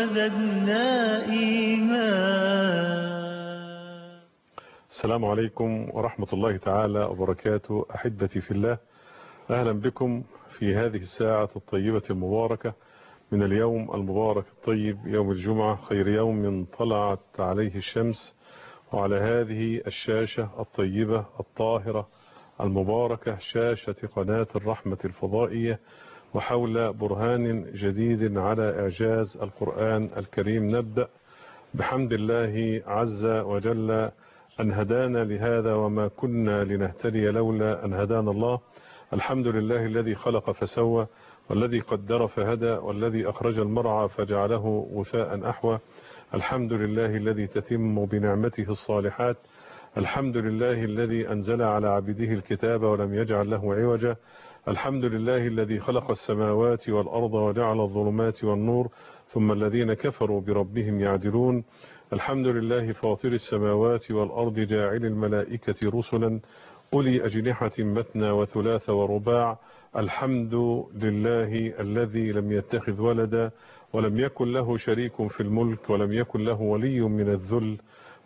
وزدنا إيمان السلام عليكم ورحمة الله تعالى وبركاته أحبتي في الله أهلا بكم في هذه الساعة الطيبة المباركة من اليوم المبارك الطيب يوم الجمعة خير يوم طلعت عليه الشمس وعلى هذه الشاشة الطيبة الطاهرة المباركة شاشة قناة الرحمة الفضائية وحول برهان جديد على إعجاز القرآن الكريم نبدأ بحمد الله عز وجل أن هدانا لهذا وما كنا لنهتدي لولا أن هدانا الله الحمد لله الذي خلق فسوى والذي قدر فهدى والذي أخرج المرعى فجعله غثاء أحوى الحمد لله الذي تتم بنعمته الصالحات الحمد لله الذي أنزل على عبده الكتاب ولم يجعل له عوجا الحمد لله الذي خلق السماوات والأرض وجعل الظلمات والنور ثم الذين كفروا بربهم يعدلون الحمد لله فاطر السماوات والأرض جاعل الملائكة رسلا أولي أجنحة مثنى وثلاث ورباع الحمد لله الذي لم يتخذ ولدا ولم يكن له شريك في الملك ولم يكن له ولي من الذل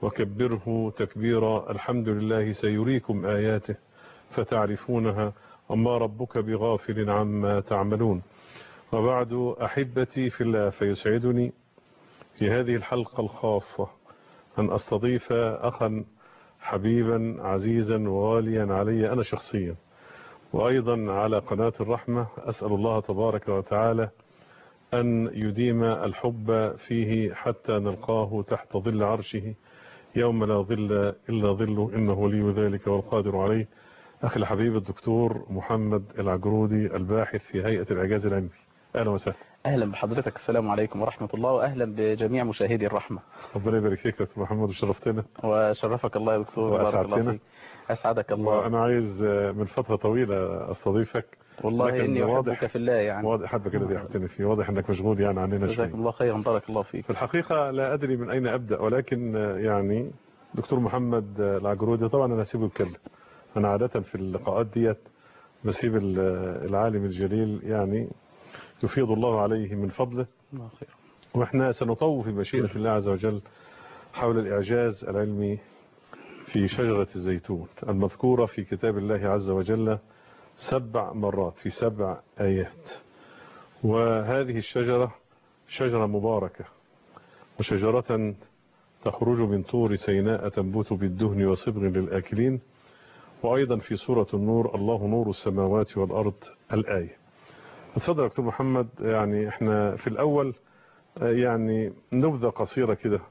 وكبره تكبيرا الحمد لله سيريكم آياته فتعرفونها وما ربك بغافل عما تعملون وبعد أحبتي في الله فيسعدني في هذه الحلقة الخاصة أن أستضيف أخا حبيبا عزيزا وغاليا علي أنا شخصيا وأيضا على قناة الرحمة أسأل الله تبارك وتعالى أن يديم الحب فيه حتى نلقاه تحت ظل عرشه يوم لا ظل إلا ظله إنه ولي ذلك والقادر عليه أخي الحبيب الدكتور محمد العجرودي الباحث في هيئة الإعجاز العلمي أهلا وسهلا أهلا بحضرتك السلام عليكم ورحمة الله وأهلا بجميع مشاهدي الرحمة ربنا يبارك فيك يا دكتور محمد وشرفتنا وشرفك الله يا دكتور بارك الله وأسعدتنا. فيك أسعدك الله وأنا عايز من فترة طويلة أستضيفك والله لكن إني واضح- أحبك في الله يعني واضح حبك الذي أحبتني فيه واضح أنك مشغول يعني عننا شوي جزاكم الله خيرا بارك الله فيك في الحقيقة لا أدري من أين أبدأ ولكن يعني دكتور محمد العجرودي طبعا أنا هسيبه يتكلم أنا عادة في اللقاءات ديت بسيب ال- العالم الجليل يعني يفيض الله عليه من فضله الله خير وإحنا سنطوف بمشيئة الله عز وجل حول الإعجاز العلمي في شجرة الزيتون المذكورة في كتاب الله عز وجل سبع مرات في سبع آيات وهذه الشجرة شجرة مباركة وشجرة تخرج من طور سيناء تنبت بالدهن وصبغ للآكلين وأيضا في سورة النور الله نور السماوات والأرض الآية اتفضل يا دكتور محمد يعني احنا في الأول آه، يعني نبذة قصيرة كده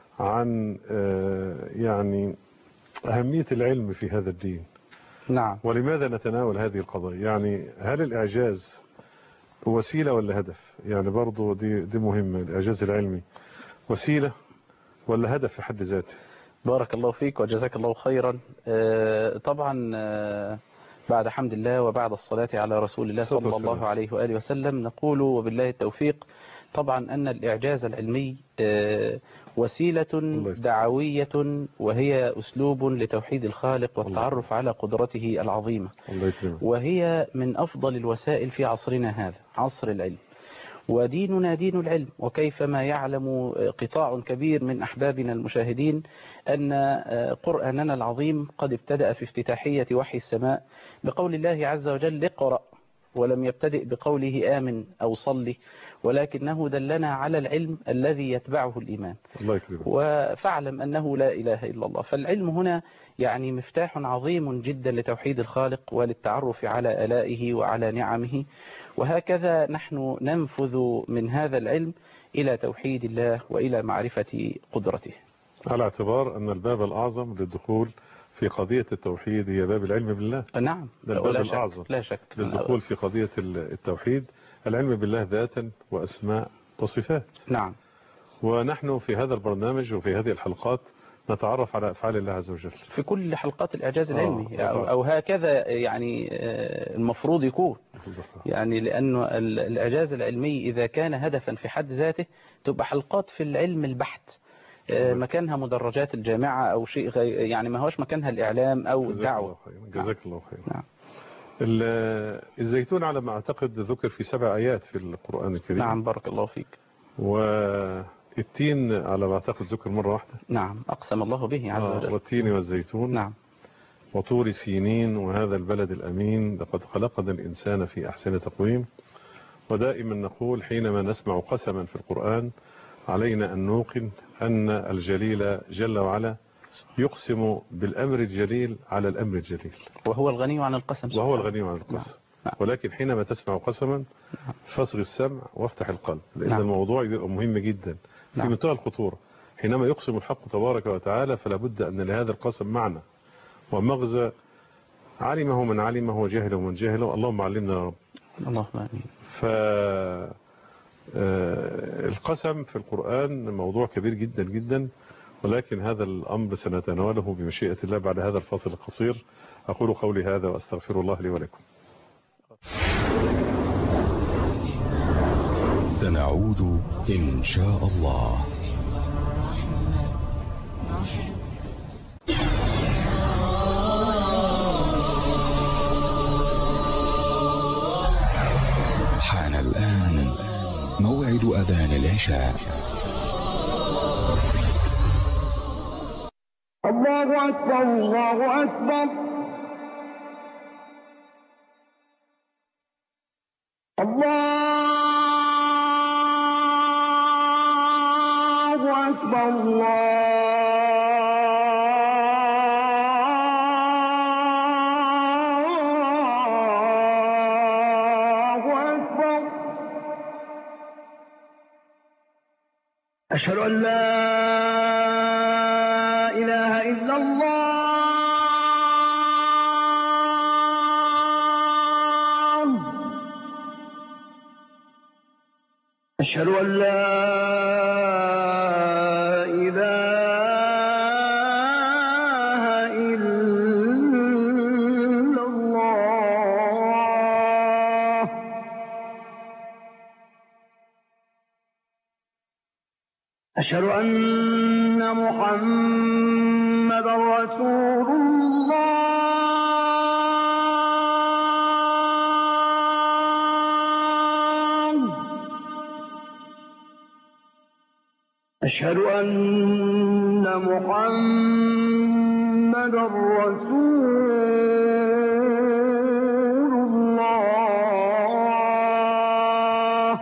عن آه، يعني أهمية العلم في هذا الدين نعم ولماذا نتناول هذه القضايا يعني هل الإعجاز وسيلة ولا هدف يعني برضو دي, دي مهمة الإعجاز العلمي وسيلة ولا هدف في حد ذاته بارك الله فيك وجزاك الله خيرا آه، طبعا آه، بعد حمد الله وبعد الصلاة على رسول الله الصلاة صلى الله والسلام. عليه وآله وسلم نقول وبالله التوفيق طبعا أن الإعجاز العلمي آه، وسيلة يسلمك. دعوية وهي أسلوب لتوحيد الخالق والتعرف على قدرته العظيمة الله يكرمك وهي من أفضل الوسائل في عصرنا هذا عصر العلم وديننا دين العلم وكيفما يعلم قطاع كبير من أحبابنا المشاهدين أن قرآننا العظيم قد ابتدأ في افتتاحية وحي السماء بقول الله عز وجل اقرأ ولم يبتدئ بقوله آمن أو صلي ولكنه دلنا على العلم الذي يتبعه الإيمان الله يكرمك وفاعلم أنه لا إله إلا الله فالعلم هنا يعني مفتاح عظيم جدا لتوحيد الخالق وللتعرف على آلائه وعلى نعمه وهكذا نحن ننفذ من هذا العلم إلى توحيد الله وإلى معرفة قدرته على اعتبار أن الباب الأعظم للدخول في قضية التوحيد هي باب العلم بالله نعم ده الباب لا شك الأعظم لا شك للدخول في قضية التوحيد العلم بالله ذاتا وأسماء وصفات نعم ونحن في هذا البرنامج وفي هذه الحلقات نتعرف على أفعال الله عز وجل في كل حلقات الإعجاز آه، العلمي آه. أو أو هكذا يعني آه، المفروض يكون يعني لأنه ال- الإعجاز العلمي إذا كان هدفا في حد ذاته تبقى حلقات في العلم البحت آه، مكانها مدرجات الجامعة أو شيء غير يعني ما هوش مكانها الإعلام أو جزاك الدعوة الله خير جزاك الله خير نعم. ال- الزيتون على ما أعتقد ذكر في سبع آيات في القرآن الكريم نعم بارك الله فيك والتين على ما اعتقد ذكر مرة واحدة نعم أقسم الله به عز آه، وجل والتين والزيتون نعم وطور سينين وهذا البلد الأمين لقد خلقنا الإنسان في أحسن تقويم ودائما نقول حينما نسمع قسما في القرآن علينا أن نوقن أن الجليل جل وعلا يقسم بالأمر الجليل على الأمر الجليل وهو الغني عن القسم وهو سبحانه. الغني عن القسم نعم. ولكن حينما تسمع قسما فاصغ السمع وافتح القلب لأن نعم. الموضوع يبقى مهم جدا في نعم. منتهى الخطورة حينما يقسم الحق تبارك وتعالى فلا بد أن لهذا القسم معنى ومغزى علمه من علمه وجهله من جهله اللهم علمنا يا رب اللهم آمين ف آه، القسم في القرآن موضوع كبير جدا جدا ولكن هذا الأمر سنتناوله بمشيئة الله بعد هذا الفاصل القصير أقول قولي هذا وأستغفر الله لي ولكم سنعود إن شاء الله حان الآن موعد أذان العشاء الله أكبر الله أكبر الله أكبر الله أكبر أشهد أن لا إله إلا الله أشهد أن لا إله إلا الله أشهد أن محمد رسول الله أشهد أن محمد رسول الله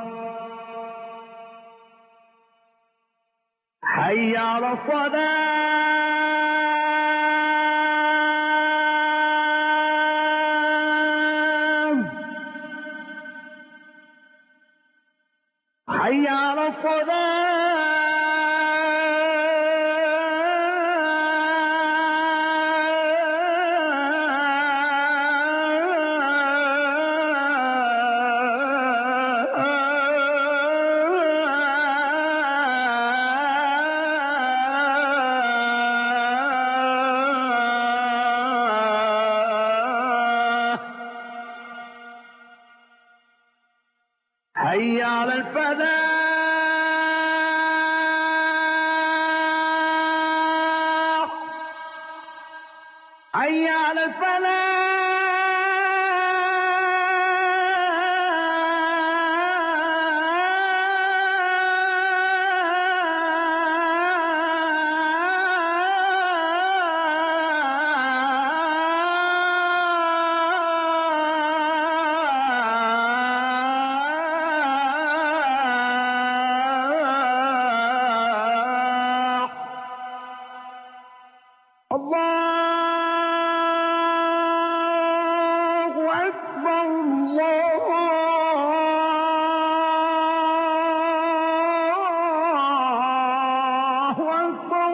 حي على الصلاة حي على الصلاة حي على الفلاح حي على الفلاح الله أكبر الله أكبر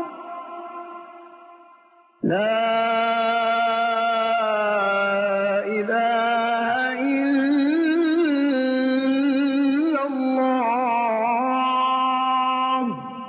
لا إله إلا الله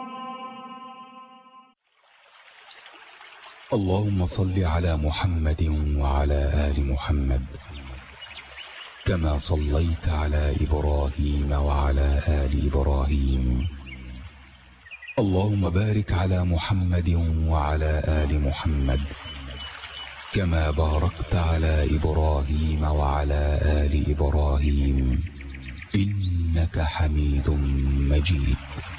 اللهم صل على محمد وعلى آل محمد كما صليت على إبراهيم وعلى آل إبراهيم اللهم بارك على محمد وعلى آل محمد كما باركت على إبراهيم وعلى آل إبراهيم إنك حميد مجيد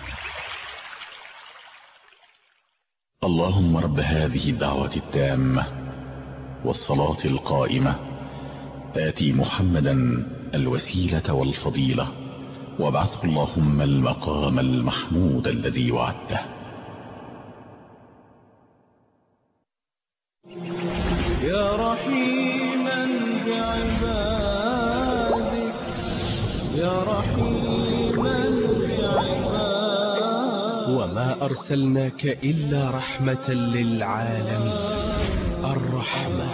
اللهم رب هذه الدعوة التامة والصلاة القائمة آتي محمدا الوسيلة والفضيلة وابعثه اللهم المقام المحمود الذي وعدته يا رحيما بعبادك يا رحيما بعبادك وما أرسلناك إلا رحمة للعالمين الرحمة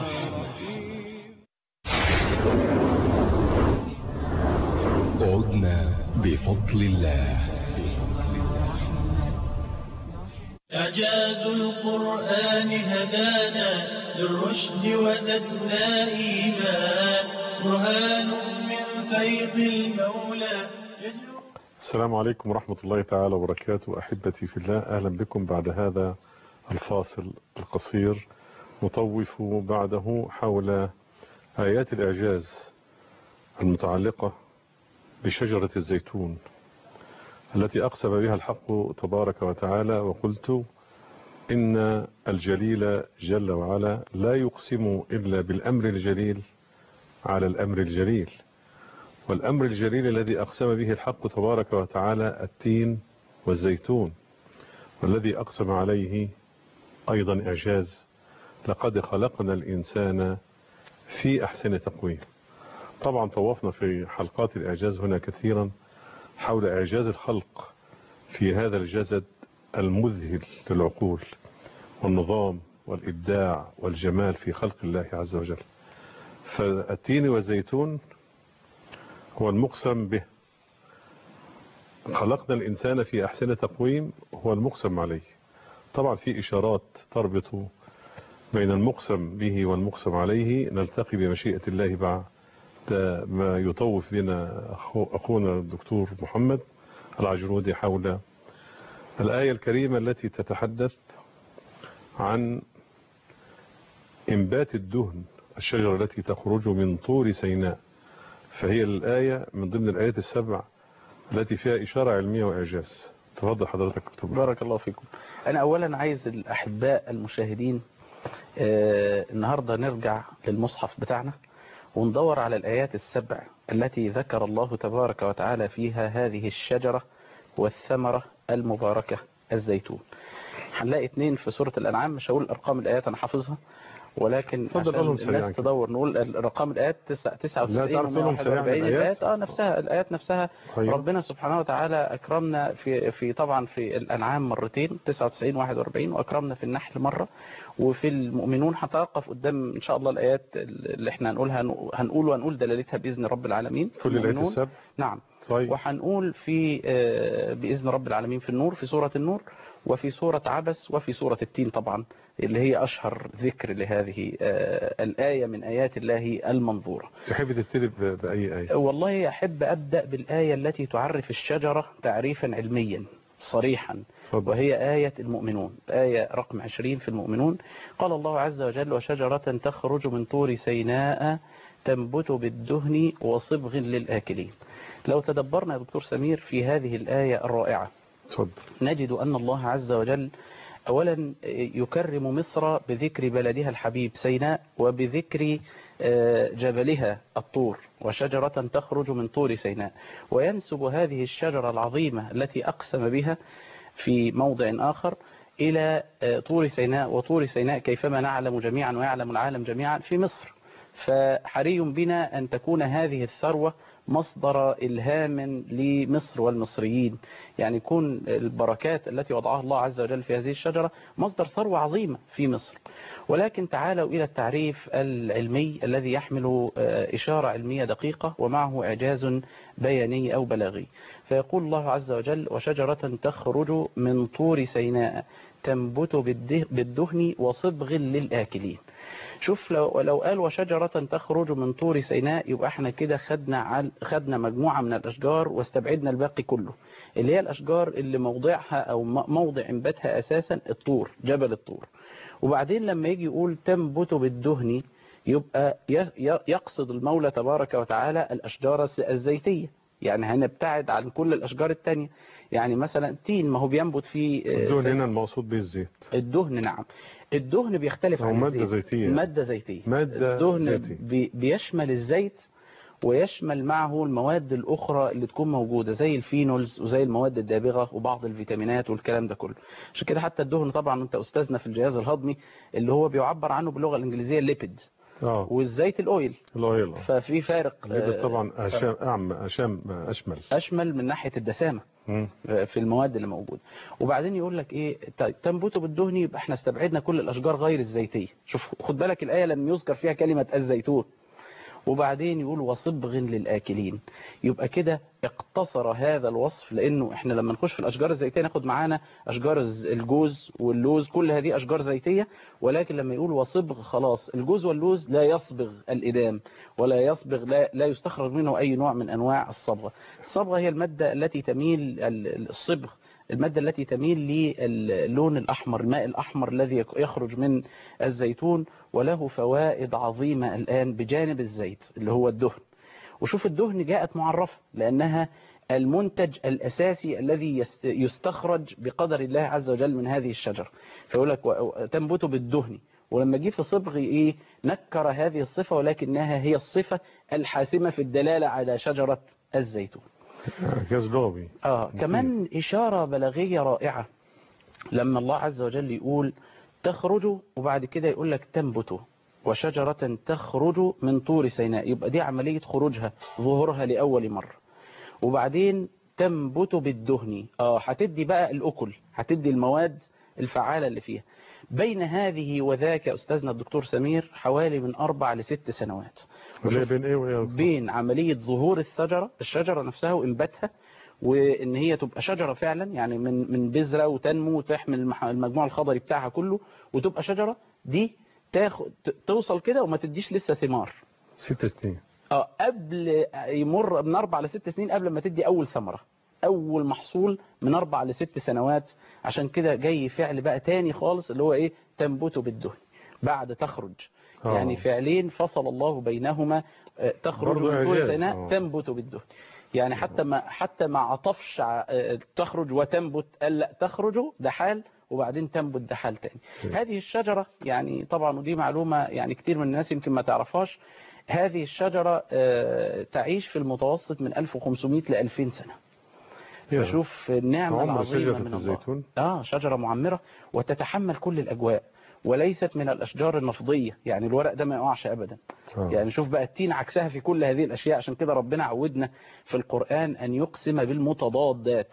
عدنا بفضل الله إعجاز القرآن هدانا للرشد وزدنا إيمان برهان من فيض المولى يجلو السلام عليكم ورحمة الله تعالى وبركاته أحبتي في الله أهلا بكم بعد هذا الفاصل القصير نطوف بعده حول آيات الإعجاز المتعلقة بشجرة الزيتون التي أقسم بها الحق تبارك وتعالى وقلت إن الجليل جل وعلا لا يقسم إلا بالأمر الجليل على الأمر الجليل والأمر الجليل الذي أقسم به الحق تبارك وتعالى التين والزيتون والذي أقسم عليه أيضا إعجاز لقد خلقنا الإنسان في أحسن تقويم طبعا طوفنا في حلقات الإعجاز هنا كثيرا حول إعجاز الخلق في هذا الجسد المذهل للعقول والنظام والإبداع والجمال في خلق الله عز وجل فالتين والزيتون هو المقسم به خلقنا الإنسان في أحسن تقويم هو المقسم عليه طبعا في إشارات تربط بين المقسم به والمقسم عليه نلتقي بمشيئة الله بعد ما يطوف بنا أخونا الدكتور محمد العجرودي حول الآية الكريمة التي تتحدث عن إنبات الدهن الشجرة التي تخرج من طور سيناء فهي الآية من ضمن الآيات السبع التي فيها إشارة علمية وإعجاز تفضل حضرتك دكتور بارك الله فيكم أنا أولا عايز الأحباء المشاهدين آه النهاردة نرجع للمصحف بتاعنا وندور على الآيات السبع التي ذكر الله تبارك وتعالى فيها هذه الشجرة والثمرة المباركة الزيتون هنلاقي اتنين في سورة الأنعام مش هقول أرقام الآيات أنا حافظها ولكن اتفضل عشان قولهم سريعاً الناس كده. تدور نقول رقم الآيات تسع- لا 99 تعرف قولهم سريعاً و141 الآيات. الآيات اه نفسها الآيات نفسها أيوة. ربنا سبحانه وتعالى أكرمنا في في طبعا في الأنعام مرتين 99 41 وأكرمنا في النحل مرة وفي المؤمنون هتوقف قدام إن شاء الله الآيات اللي احنا هنقولها هنقول وهنقول دلالتها بإذن رب العالمين كل الآيات المؤمنون. السبع نعم طيب وهنقول في آه، بإذن رب العالمين في النور في سورة النور وفي سورة عبس وفي سورة التين طبعا اللي هي أشهر ذكر لهذه آه، الآية من آيات الله المنظورة تحب تبتدي ب- بأي آية والله أحب أبدأ بالآية التي تعرف الشجرة تعريفا علميا صريحا تفضل وهي آية المؤمنون آية رقم 20 في المؤمنون قال الله عز وجل وشجرة تخرج من طور سيناء تنبت بالدهن وصبغ للآكلين لو تدبرنا يا دكتور سمير في هذه الآية الرائعة تفضل نجد أن الله عز وجل أولا يكرم مصر بذكر بلدها الحبيب سيناء وبذكر آه، جبلها الطور وشجرة تخرج من طور سيناء وينسب هذه الشجرة العظيمة التي أقسم بها في موضع آخر إلى آه، طور سيناء وطور سيناء كيفما نعلم جميعا ويعلم العالم جميعا في مصر فحري بنا أن تكون هذه الثروة مصدر إلهام لمصر والمصريين يعني يكون البركات التي وضعها الله عز وجل في هذه الشجرة مصدر ثروة عظيمة في مصر ولكن تعالوا إلى التعريف العلمي الذي يحمل آه، إشارة علمية دقيقة ومعه إعجاز بياني أو بلاغي فيقول الله عز وجل وشجرة تخرج من طور سيناء تنبت بالده- بالدهن وصبغ للآكلين شوف لو لو قال وشجرة تخرج من طور سيناء يبقى احنا كده خدنا عل خدنا مجموعة من الأشجار واستبعدنا الباقي كله اللي هي الأشجار اللي موضعها أو م- موضع انباتها أساسا الطور جبل الطور وبعدين لما يجي يقول تنبت بالدهن يبقى ي- ي- يقصد المولى تبارك وتعالى الأشجار الز- الزيتية يعني هنبتعد عن كل الاشجار التانية يعني مثلا التين ما هو بينبت في آه، الدهن في- هنا المقصود به الزيت الدهن نعم الدهن بيختلف أو عن مادة الزيت زيتية. مادة زيتية مادة الدهن زيتية. بي بيشمل الزيت ويشمل معه المواد الأخرى اللي تكون موجودة زي الفينولز وزي المواد الدابغة وبعض الفيتامينات والكلام ده كله عشان كده حتى الدهن طبعا انت أستاذنا في الجهاز الهضمي اللي هو بيعبر عنه باللغة الإنجليزية ليبيد اه والزيت الأويل الاويل ففي فارق الليبيد آه، طبعا اشام اعم اشام اشمل أشمل من ناحية الدسامة مم. في المواد اللي موجوده وبعدين يقول لك ايه طيب تنبت بالدهن يبقى احنا استبعدنا كل الاشجار غير الزيتيه شوف خد بالك الايه لم يذكر فيها كلمه الزيتون وبعدين يقول وصبغ للاكلين يبقى كده اقتصر هذا الوصف لانه احنا لما نخش في الاشجار الزيتيه ناخد معانا اشجار الز- الجوز واللوز كل هذه اشجار زيتيه ولكن لما يقول وصبغ خلاص الجوز واللوز لا يصبغ الادام ولا يصبغ لا, لا يستخرج منه اي نوع من انواع الصبغه الصبغه هي الماده التي تميل ال- الصبغ المادة التي تميل للون الأحمر الماء الأحمر الذي يك- يخرج من الزيتون وله فوائد عظيمة الآن بجانب الزيت اللي هو الدهن وشوف الدهن جاءت معرفة لأنها المنتج الأساسي الذي يس- يستخرج بقدر الله عز وجل من هذه الشجرة فيقول لك و- تنبت بالدهن ولما جه في صبغ ايه نكر هذه الصفة ولكنها هي الصفة الحاسمة في الدلالة على شجرة الزيتون جاز لغوي آه كمان إشارة بلاغية رائعة لما الله عز وجل يقول تخرج وبعد كده يقول لك تنبت وشجرة تخرج من طور سيناء يبقى دي عملية خروجها ظهورها لأول مرة وبعدين تنبت بالدهن اه هتدي بقى الأكل هتدي المواد الفعالة اللي فيها بين هذه وذاك يا أستاذنا الدكتور سمير حوالي من أربع لست سنوات ولا بين ايه وايه بين عملية ظهور الشجرة الشجرة نفسها وإنباتها وإن هي تبقى شجرة فعلا يعني من من بذرة وتنمو وتحمل المح- المجموع الخضري بتاعها كله وتبقى شجرة دي تاخد ت- توصل كده وما تديش لسه ثمار ست سنين اه قبل يمر من اربع لست سنين قبل ما تدي اول ثمره اول محصول من اربع لست سنوات عشان كده جاي فعل بقى تاني خالص اللي هو ايه تنبت بالدهن بعد تخرج آه. يعني فعلين فصل الله بينهما آه، تخرج برضو من طور إعجاز. سيناء آه. تنبت بالدهن يعني حتى ما حتى ما عطفش ع- آه، تخرج وتنبت قال لا تخرج ده حال وبعدين تنبت ده حال تاني هذه الشجرة يعني طبعا ودي معلومة يعني كتير من الناس يمكن ما تعرفهاش هذه الشجرة آه، تعيش في المتوسط من 1500 ل 2000 سنة يا. فشوف النعمة عمر العظيمة شجرة من الله الزيتون اه شجرة معمرة وتتحمل كل الأجواء وليست من الأشجار النفضية يعني الورق ده ما يقعش أبدا آه. يعني شوف بقى التين عكسها في كل هذه الأشياء عشان كده ربنا عودنا في القرآن أن يقسم بالمتضادات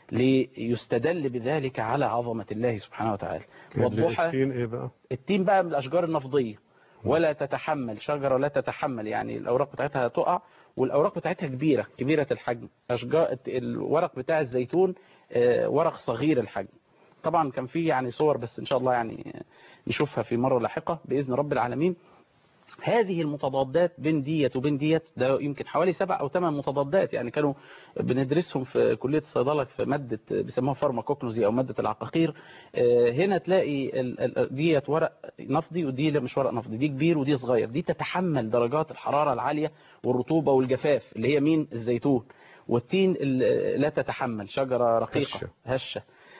ليستدل بذلك على عظمة الله سبحانه وتعالى والضحى التين ايه بقى التين بقى من الأشجار النفضية ولا تتحمل شجرة لا تتحمل يعني الأوراق بتاعتها تقع والأوراق بتاعتها كبيرة كبيرة الحجم أشجار الورق بتاع الزيتون آه، ورق صغير الحجم طبعا كان في يعني صور بس إن شاء الله يعني نشوفها في مرة لاحقة بإذن رب العالمين هذه المتضادات بين ديت وبين ديت ده يمكن حوالي سبع او ثمان متضادات يعني كانوا بندرسهم في كلية الصيدلة في مادة بيسموها فارماكوكنوزي او مادة العقاقير آه، هنا تلاقي ال- ال- ديت ورق نفضي ودي لا مش ورق نفضي دي كبير ودي صغير دي تتحمل درجات الحرارة العالية والرطوبة والجفاف اللي هي مين الزيتون والتين ال- لا تتحمل شجرة رقيقة هشة. هشة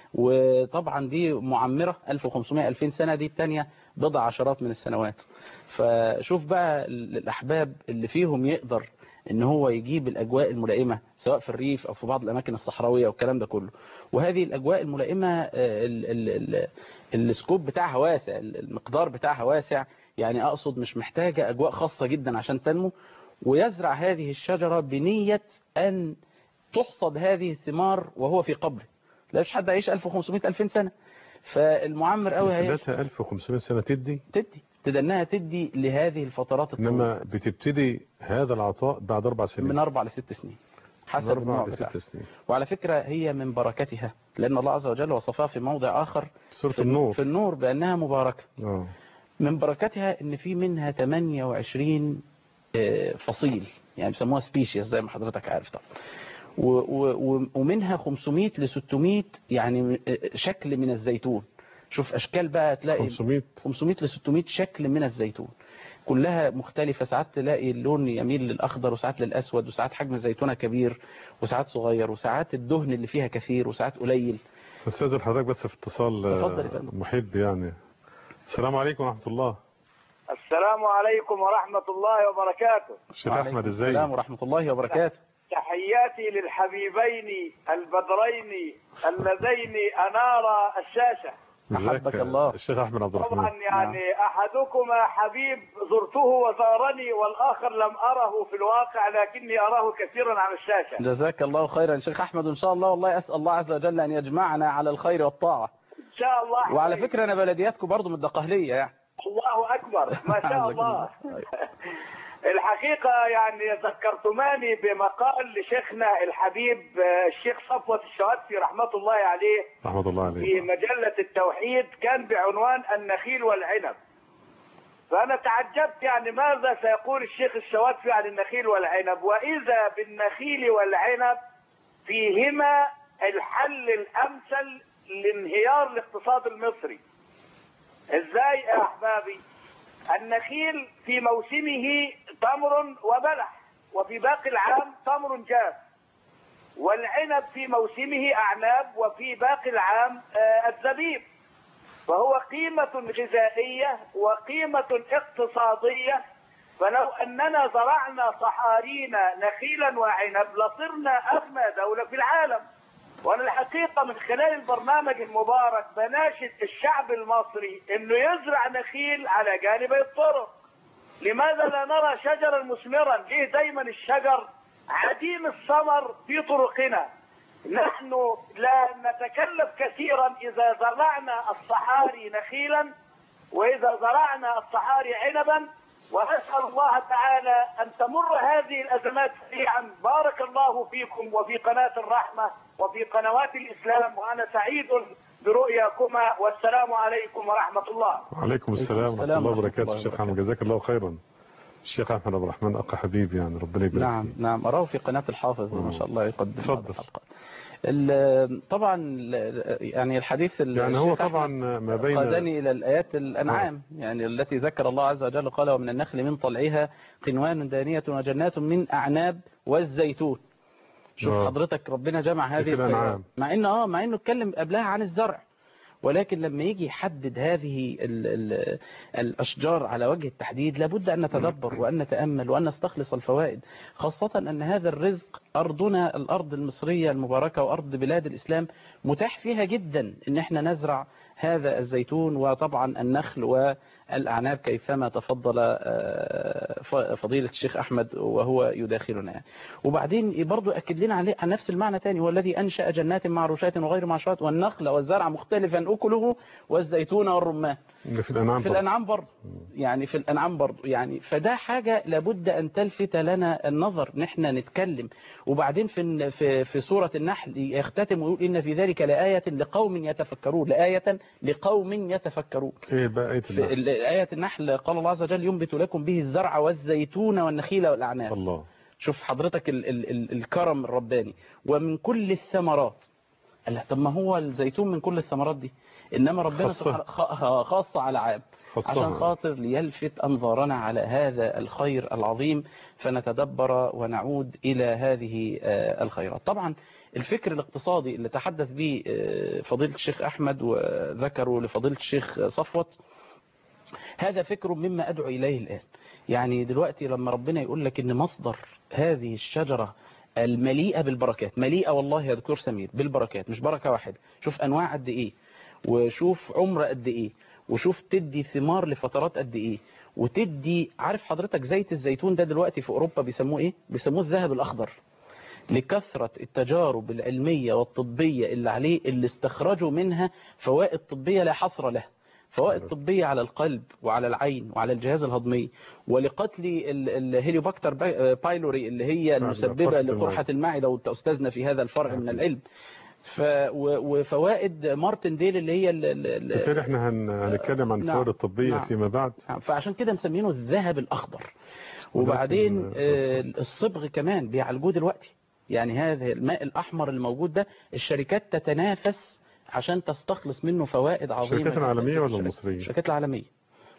وطبعا دي معمرة 1500 2000 سنة دي التانية بضع عشرات من السنوات فشوف بقى ال- الأحباب اللي فيهم يقدر ان هو يجيب الاجواء الملائمه سواء في الريف او في بعض الاماكن الصحراويه والكلام ده كله وهذه الاجواء الملائمه آه، ال- ال- ال- السكوب بتاعها واسع ال- المقدار بتاعها واسع يعني اقصد مش محتاجه اجواء خاصه جدا عشان تنمو ويزرع هذه الشجره بنيه ان تحصد هذه الثمار وهو في قبره لا مش حد هيعيش 1500 2000 سنه فالمعمر قوي هي ثلاثة 1500 سنة تدي تدي تدناها تدي لهذه الفترات الطويله انما بتبتدي هذا العطاء بعد اربع سنين من اربع لست سنين من حسب اربع النوع بتاعها لست سنين وعلى فكرة هي من بركتها لأن الله عز وجل وصفها في موضع آخر سورة في النور في النور بأنها مباركة اه من بركتها إن في منها 28 آه، فصيل يعني بيسموها سبيشيز زي ما حضرتك عارف طبعا و- و- و- ومنها 500 ل 600 يعني آه، شكل من الزيتون شوف أشكال بقى تلاقي 500 500 ل 600 شكل من الزيتون كلها مختلفة ساعات تلاقي اللون يميل للأخضر وساعات للأسود وساعات حجم الزيتونة كبير وساعات صغير وساعات الدهن اللي فيها كثير وساعات قليل استاذن حضرتك بس في اتصال آه، اتفضل يا فندم. محب يعني السلام عليكم ورحمه الله السلام عليكم ورحمة الله وبركاته الشيخ وعليكم احمد ازاي السلام ورحمة الله وبركاته تحياتي للحبيبين البدرين اللذين أنارا الشاشة ازيك أحبك الله. الشيخ احمد عبد طبعا الرحمن يعني أحدكما حبيب زرته وزارني والآخر لم أره في الواقع لكني أراه كثيرا على الشاشة جزاك الله خيرا شيخ أحمد وإن شاء الله والله أسأل الله عز وجل أن يجمعنا على الخير والطاعة إن شاء الله وعلى فكرة أنا بلدياتكم برضو من الدقهلية يعني الله أكبر ما شاء عزكم الله الله. الحقيقة يعني ذكرتماني بمقال لشيخنا الحبيب آه، الشيخ صفوة الشواتفي رحمة الله عليه رحمه الله في عليه مجلة التوحيد كان بعنوان النخيل والعنب فأنا تعجبت يعني ماذا سيقول الشيخ الشواتفي عن النخيل والعنب وإذا بالنخيل والعنب فيهما الحل الأمثل لانهيار الاقتصاد المصري ازاي يا احبابي النخيل في موسمه تمر وبلح وفي باقي العام تمر جاف والعنب في موسمه اعناب وفي باقي العام آه، الزبيب فهو قيمة غذائية وقيمة اقتصادية فلو أننا زرعنا صحارينا نخيلا وعنب لصرنا أغنى دولة في العالم وأنا الحقيقة من خلال البرنامج المبارك بناشد الشعب المصري أنه يزرع نخيل على جانبي الطرق لماذا لا نرى شجرا مثمرا ليه دايما الشجر عديم الثمر في طرقنا نحن لا نتكلف كثيرا إذا زرعنا الصحاري نخيلا وإذا زرعنا الصحاري عنبا وأسأل الله تعالى أن تمر هذه الأزمات سريعا بارك الله فيكم وفي قناة الرحمة وفي قنوات الإسلام وأنا سعيد برؤياكما والسلام عليكم ورحمة الله وعليكم السلام ورحمه السلام الله ورحمة وبركاته الله الشيخ وبركاته. احمد جزاك الله خيرا الشيخ احمد عبد الرحمن اخ حبيب يعني ربنا يبارك نعم فيه. نعم أراه في قناة الحافظ ما شاء الله يقدم اتفضل. بعض الحلقات ال- طبعا ال- يعني الحديث ال- يعني هو الشيخ طبعا أحمد ما بين قادني إلى الآيات الأنعام يعني التي ذكر الله عز وجل قال ومن النخل من طلعها قنوان دانية وجنات من أعناب والزيتون شوف آه. حضرتك ربنا جمع هذه في الأنعام. الخيرات. مع انه اه مع انه اتكلم قبلها عن الزرع ولكن لما يجي يحدد هذه ال ال الأشجار على وجه التحديد لابد أن نتدبر وأن نتأمل وأن نستخلص الفوائد خاصة أن هذا الرزق أرضنا الأرض المصرية المباركة وأرض بلاد الإسلام متاح فيها جدا أن احنا نزرع هذا الزيتون وطبعا النخل والأعناب كيفما تفضل آه، ف- فضيلة الشيخ أحمد وهو يداخلنا يعني. وبعدين برضو أكد لنا عليه عن نفس المعنى تاني هو الذي أنشأ جنات معروشات وغير معروشات والنخل والزرع مختلفا أكله والزيتون والرمان اللي في الانعام في برضه. الأنعام برضو يعني في الأنعام برضو يعني فده حاجة لابد أن تلفت لنا النظر نحن نتكلم وبعدين في في في سورة النحل يختتم ويقول إن في ذلك لآية لقوم يتفكرون لآية لقوم يتفكرون ايه بقى ايه في النحل؟ ال- آية النحل قال الله عز وجل ينبت لكم به الزرع والزيتون والنخيل والأعناب الله شوف حضرتك ال ال ال الكرم الرباني ومن كل الثمرات قال لا، طب ما هو الزيتون من كل الثمرات دي انما ربنا خاصة. سبحانه خ- خاص على عام خاصة. عشان خاطر ليلفت انظارنا على هذا الخير العظيم فنتدبر ونعود الى هذه آه، الخيرات طبعا الفكر الاقتصادي اللي تحدث به آه، فضيلة الشيخ احمد وذكره لفضيلة الشيخ صفوت هذا فكر مما أدعو إليه الآن يعني دلوقتي لما ربنا يقول لك إن مصدر هذه الشجرة المليئة بالبركات مليئة والله يا دكتور سمير بالبركات مش بركة واحدة شوف أنواع قد إيه وشوف عمر قد إيه وشوف تدي ثمار لفترات قد إيه وتدي عارف حضرتك زيت الزيتون ده دلوقتي في أوروبا بيسموه إيه بيسموه الذهب الأخضر لكثرة التجارب العلمية والطبية اللي عليه اللي استخرجوا منها فوائد طبية لا حصر لها فوائد طبية على القلب وعلى العين وعلى الجهاز الهضمي ولقتل ال- الهيليوباكتر باي- بايلوري اللي هي المسببة قرحة لقرحة المعدة. المعدة وانت أستاذنا في هذا الفرع من العلم ف و- وفوائد مارتن ديل اللي هي ال- ال- ال- بالتالي احنا هن... هنتكلم عن نعم. الفوائد الطبية نعم. فيما بعد فعشان كده مسمينه الذهب الأخضر وبعدين ولكن- آه، الصبغ كمان بيعالجوه دلوقتي يعني هذا الماء الأحمر الموجود ده الشركات تتنافس عشان تستخلص منه فوائد عظيمة الشركات جداً العالمية جداً. ولا الشركات- المصرية؟ الشركات العالمية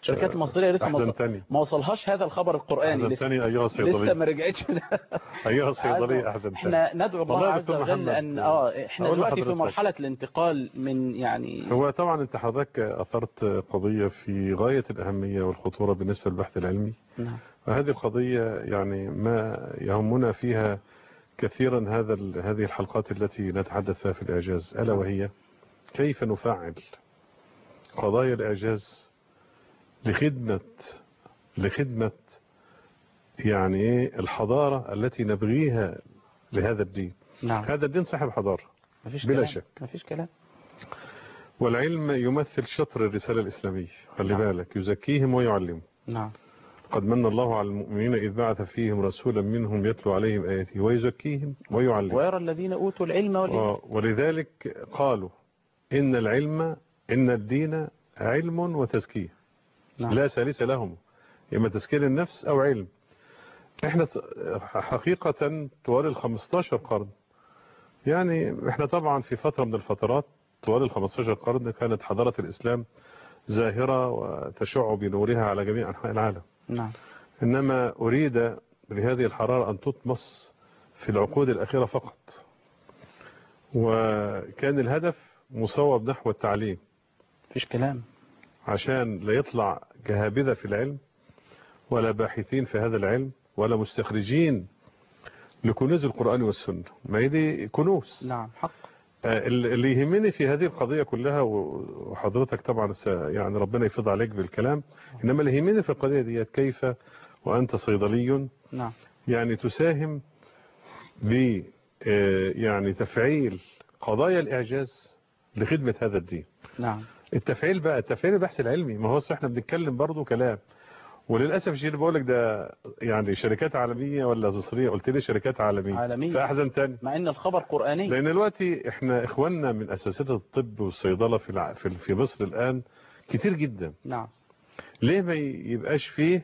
الشركات المصرية لسه ما أحزن وصل- تاني ما وصلهاش هذا الخبر القرآني أحزن لسه تاني أيها لسه الصيدلية ما رجعتش أيها الصيدلية أحزن تاني احنا ندعو الله والله يا عز دكتور وجل محمد، ان اه احنا أقول دلوقتي في لحضرتك. مرحلة الانتقال من يعني هو طبعا انت حضرتك اثرت قضيه في غايه الاهميه والخطوره بالنسبه للبحث العلمي نعم وهذه القضيه يعني ما يهمنا فيها كثيرا هذا ال- هذه الحلقات التي نتحدث فيها في الاعجاز الا وهي كيف نفعل قضايا الاعجاز لخدمه لخدمه يعني ايه الحضاره التي نبغيها لهذا الدين نعم هذا الدين صاحب حضاره مفيش بلا كلام. شك. مفيش كلام والعلم يمثل شطر الرسالة الإسلامية خلي نعم. بالك يزكيهم ويعلمهم نعم قد من الله على المؤمنين إذ بعث فيهم رسولا منهم يتلو عليهم آياته ويزكيهم ويعلمهم ويرى الذين اوتوا العلم والإيمان آه، ولذلك قالوا إن العلم إن الدين علم وتزكية نعم. لا ثالث لهم إما تزكية النفس أو علم إحنا ت- حقيقة طوال ال 15 قرن يعني إحنا طبعا في فترة من الفترات طوال ال 15 قرن كانت حضارة الإسلام زاهرة وتشع بنورها على جميع أنحاء العالم نعم إنما أريد بهذه الحرارة أن تطمس في العقود الأخيرة فقط وكان الهدف مصوب نحو التعليم مفيش كلام عشان لا يطلع جهابذة في العلم ولا باحثين في هذا العلم ولا مستخرجين لكنوز القرآن والسنة ما هي دي كنوز نعم حق آه، اللي يهمني في هذه القضية كلها و- وحضرتك طبعا س- يعني ربنا يفض عليك بالكلام إنما اللي يهمني في القضية دي كيف وأنت صيدلي نعم يعني تساهم ب آه، يعني تفعيل قضايا الإعجاز لخدمة هذا الدين نعم التفعيل بقى التفعيل البحث العلمي ما هو أصل احنا بنتكلم برضه كلام وللاسف الشيء اللي بقول لك ده يعني شركات عالميه ولا مصريه قلت لي شركات عالميه عالمية. فاحزن تاني مع ان الخبر قرآني لان دلوقتي احنا اخواننا من اساتذه الطب والصيدله في الع... في في مصر الان كتير جدا نعم ليه ما يبقاش فيه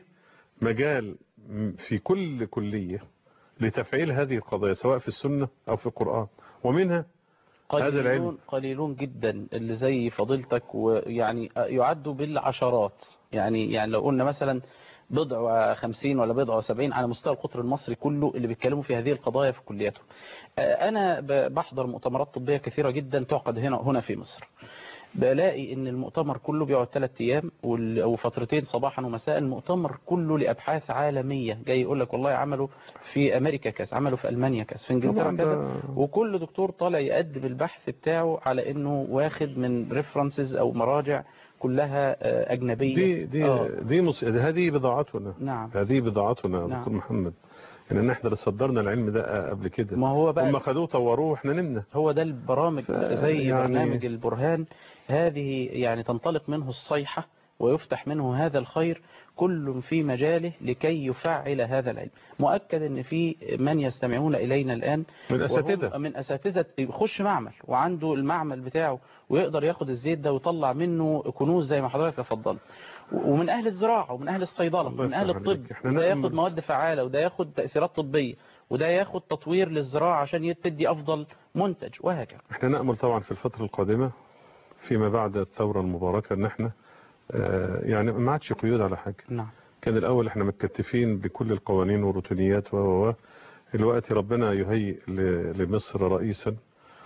مجال م- في كل كليه لتفعيل هذه القضايا سواء في السنه او في القران ومنها هذا العلم. قليلون قليلون جدا اللي زي فضيلتك ويعني يعدوا بالعشرات يعني يعني لو قلنا مثلا بضع وخمسين ولا بضع وسبعين على مستوى القطر المصري كله اللي بيتكلموا في هذه القضايا في كلياتهم آه، أنا ب- بحضر مؤتمرات طبية كثيرة جدا تعقد هنا هنا في مصر بلاقي ان المؤتمر كله بيقعد ثلاث ايام وال- او فترتين صباحا ومساء المؤتمر كله لابحاث عالميه جاي يقول لك والله عملوا في امريكا كذا عملوا في المانيا كذا في انجلترا طبعاً كذا ده- وكل دكتور طالع يقدم البحث بتاعه على انه واخد من ريفرنسز او مراجع كلها آه، اجنبيه دي دي آه. دي مص... هذه بضاعتنا نعم هذه بضاعتنا يا نعم. دكتور محمد ان احنا اللي صدرنا العلم ده قبل كده ما هو بقى هم خدوه طوروه واحنا نمنا هو ده البرامج ف- زي يعني- برنامج البرهان هذه يعني تنطلق منه الصيحة ويفتح منه هذا الخير كل في مجاله لكي يفعل هذا العلم مؤكد ان في من يستمعون الينا الان من اساتذه وهم من اساتذه يخش معمل وعنده المعمل بتاعه ويقدر ياخد الزيت ده ويطلع منه كنوز زي ما حضرتك تفضلت ومن اهل الزراعه ومن اهل الصيدله الله ومن اهل يفتح عليك. الطب إحنا وده نأمل. ياخد مواد فعاله وده ياخد تاثيرات طبيه وده ياخد تطوير للزراعه عشان تدي افضل منتج وهكذا احنا نأمل طبعا في الفترة القادمة فيما بعد الثورة المباركة ان احنا آه، يعني ما عادش قيود على حاجة نعم كان الاول احنا متكتفين بكل القوانين والروتينيات و و و الوقت ربنا يهيئ ل- لمصر رئيسا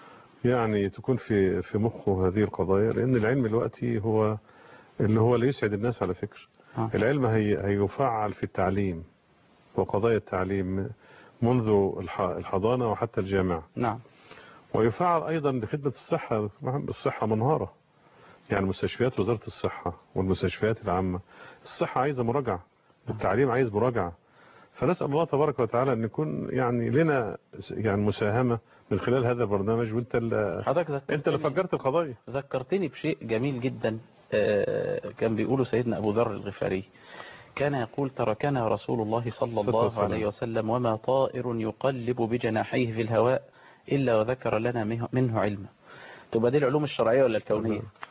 يعني تكون في في مخه هذه القضايا لان العلم دلوقتي هو اللي هو اللي يسعد الناس على فكرة آه. العلم هي هيفعل في التعليم وقضايا التعليم منذ الح- الحضانة وحتى الجامعة نعم ويفعل أيضا لخدمة الصحة الصحة منهارة يعني مستشفيات وزارة الصحة والمستشفيات العامة الصحة عايزة مراجعة التعليم عايز مراجعة فنسأل الله تبارك وتعالى أن يكون يعني لنا يعني مساهمة من خلال هذا البرنامج وانت اللي حضرتك ذكرتني انت اللي فجرت القضايا ذكرتني بشيء جميل جدا آه، كان بيقوله سيدنا أبو ذر الغفاري كان يقول تركنا رسول الله صلى صلى الله الله عليه وسلم وما طائر يقلب بجناحيه في الهواء إلا وذكر لنا منه- منه علما تبقى دي العلوم الشرعية ولا الكونية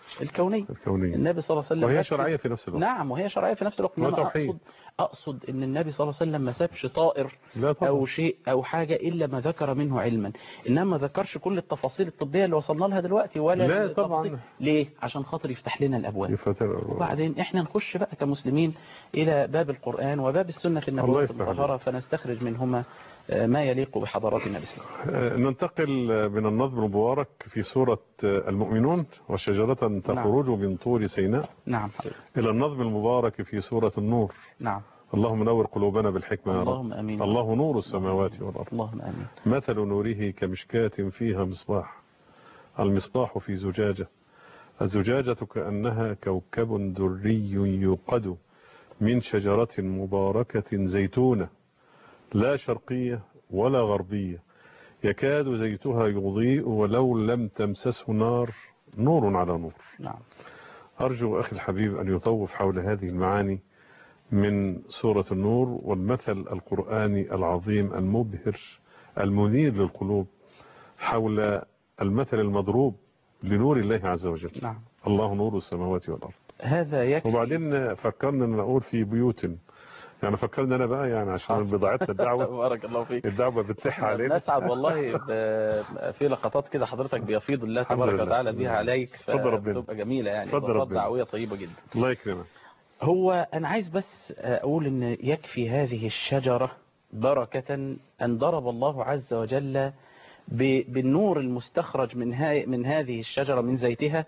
الكونية الكونية النبي صلى الله عليه وسلم وهي ركز- شرعية في نفس الوقت نعم وهي شرعية في نفس الوقت هو إنما توحيد. أقصد أقصد إن النبي صلى الله عليه وسلم ما سابش طائر لا طبعا أو شيء أو حاجة إلا ما ذكر منه علما إنما ما ذكرش كل التفاصيل الطبية اللي وصلنا لها دلوقتي ولا لا التفاصيل- طبعا. ليه عشان خاطر يفتح لنا الأبواب يفتر وبعدين احنا نخش بقى كمسلمين الى باب القرآن وباب السنة الله النبوية يفتح عليك. المطهرة فنستخرج منهما آه، ما يليق بحضارتنا الإسلام آه، ننتقل من النظم المبارك في سورة آه، المؤمنون وشجرة تخرج من طور سيناء نعم حبيبي إلى النظم المبارك في سورة النور نعم اللهم نور قلوبنا بالحكمة يا رب اللهم أمين الله نور السماوات والأرض اللهم أمين مثل نوره كمشكاة فيها مصباح المصباح في زجاجة الزجاجة كأنها كوكب دري يوقد من شجرة مباركة زيتونة لا شرقية ولا غربية يكاد زيتها يضيء ولو لم تمسسه نار نور على نور نعم أرجو أخي الحبيب أن يطوف حول هذه المعاني من سورة النور والمثل القرآني العظيم المبهر المنير للقلوب حول المثل المضروب لنور الله عز وجل نعم الله نور السماوات والأرض هذا يكفي وبعدين فكرنا ان نقول في بيوت يعني فكرنا انا بقى يعني عشان بضاعتنا الدعوة بارك الله فيك الدعوة بتلح علينا نسعد والله ب- في لقطات كده حضرتك بيفيض الله الحمد تبارك لله. وتعالى بها عليك اتفضل ربنا. فتبقى جميلة يعني اتفضل لقطات ربنا. دعوية طيبة جدا الله يكرمك هو أنا عايز بس أقول إن يكفي هذه الشجرة بركة أن ضرب الله عز وجل ب- بالنور المستخرج من, ها من هذه الشجرة من زيتها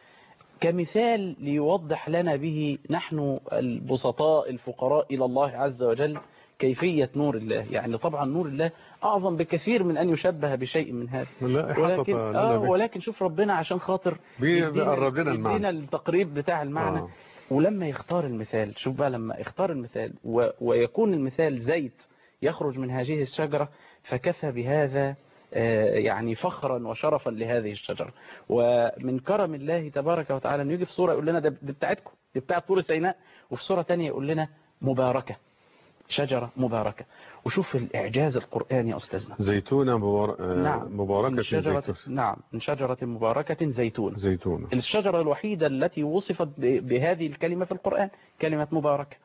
كمثال ليوضح لنا به نحن البسطاء الفقراء إلى الله عز وجل كيفية نور الله يعني طبعا نور الله أعظم بكثير من أن يشبه بشيء من هذا لا احاطة ولكن, لنا آه به. ولكن شوف ربنا عشان خاطر بي- يدينا- بيقرب لنا المعنى. يدينا التقريب بتاع المعنى آه. ولما يختار المثال شوف بقى لما اختار المثال و... ويكون المثال زيت يخرج من هذه الشجرة فكفى بهذا آه، يعني فخرا وشرفا لهذه الشجرة ومن كرم الله تبارك وتعالى انه يجي في صورة يقول لنا ده دي بتاعتكم دي بتاعت طور سيناء وفي صورة تانية يقول لنا مباركة شجرة مباركة وشوف الإعجاز القرآني يا أستاذنا زيتونة مبار... آه، نعم مباركة من شجرة زيتون نعم من شجرة مباركة زيتون زيتونة الشجرة الوحيدة التي وصفت ب- بهذه الكلمة في القرآن كلمة مباركة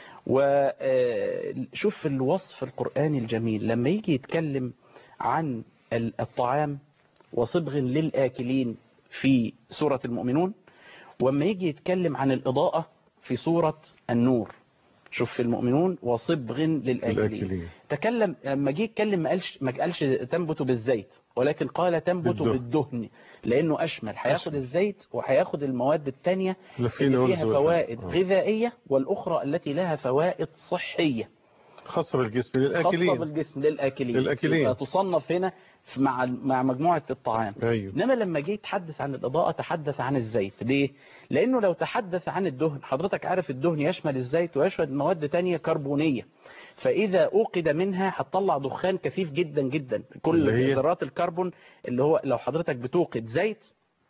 وشوف الوصف القرآني الجميل لما يجي يتكلم عن ال- الطعام وصبغ للآكلين في سورة المؤمنون وما يجي يتكلم عن الإضاءة في سورة النور شوف في المؤمنون وصبغ للآكلين الآكلين تكلم لما جه يتكلم ما قالش ما قالش تنبت بالزيت ولكن قال تنبت بالدهن. بالدهن لانه اشمل هياخد أشمل. الزيت وهياخد المواد الثانيه لا في اللي نقول فيها زوجة. فوائد آه. غذائيه والاخرى التي لها فوائد صحيه خاصة بالجسم خاصه للآكلين بالجسم للاكلين للآكلين. يبقى تصنف هنا في- مع مع مجموعه الطعام أيوه انما لما جه يتحدث عن الاضاءه تحدث عن الزيت ليه لانه لو تحدث عن الدهن حضرتك عارف الدهن يشمل الزيت ويشمل مواد تانية كربونيه فاذا اوقد منها هتطلع دخان كثيف جدا جدا كل اللي هي؟ ذرات الكربون اللي هو لو حضرتك بتوقد زيت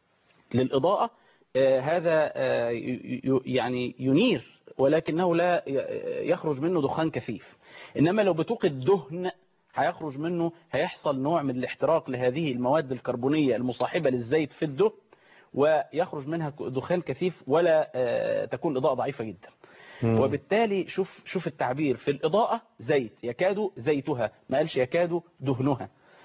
للاضاءه آه، هذا آه، ي- ي- يعني ينير ولكنه لا ي- يخرج منه دخان كثيف انما لو بتوقد دهن هيخرج منه هيحصل نوع من الاحتراق لهذه المواد الكربونية المصاحبة للزيت في الدهن ويخرج منها دخان كثيف ولا آه، تكون الإضاءة ضعيفة جدا مم. وبالتالي شوف شوف التعبير في الإضاءة زيت يكاد زيتها ما قالش يكاد دهنها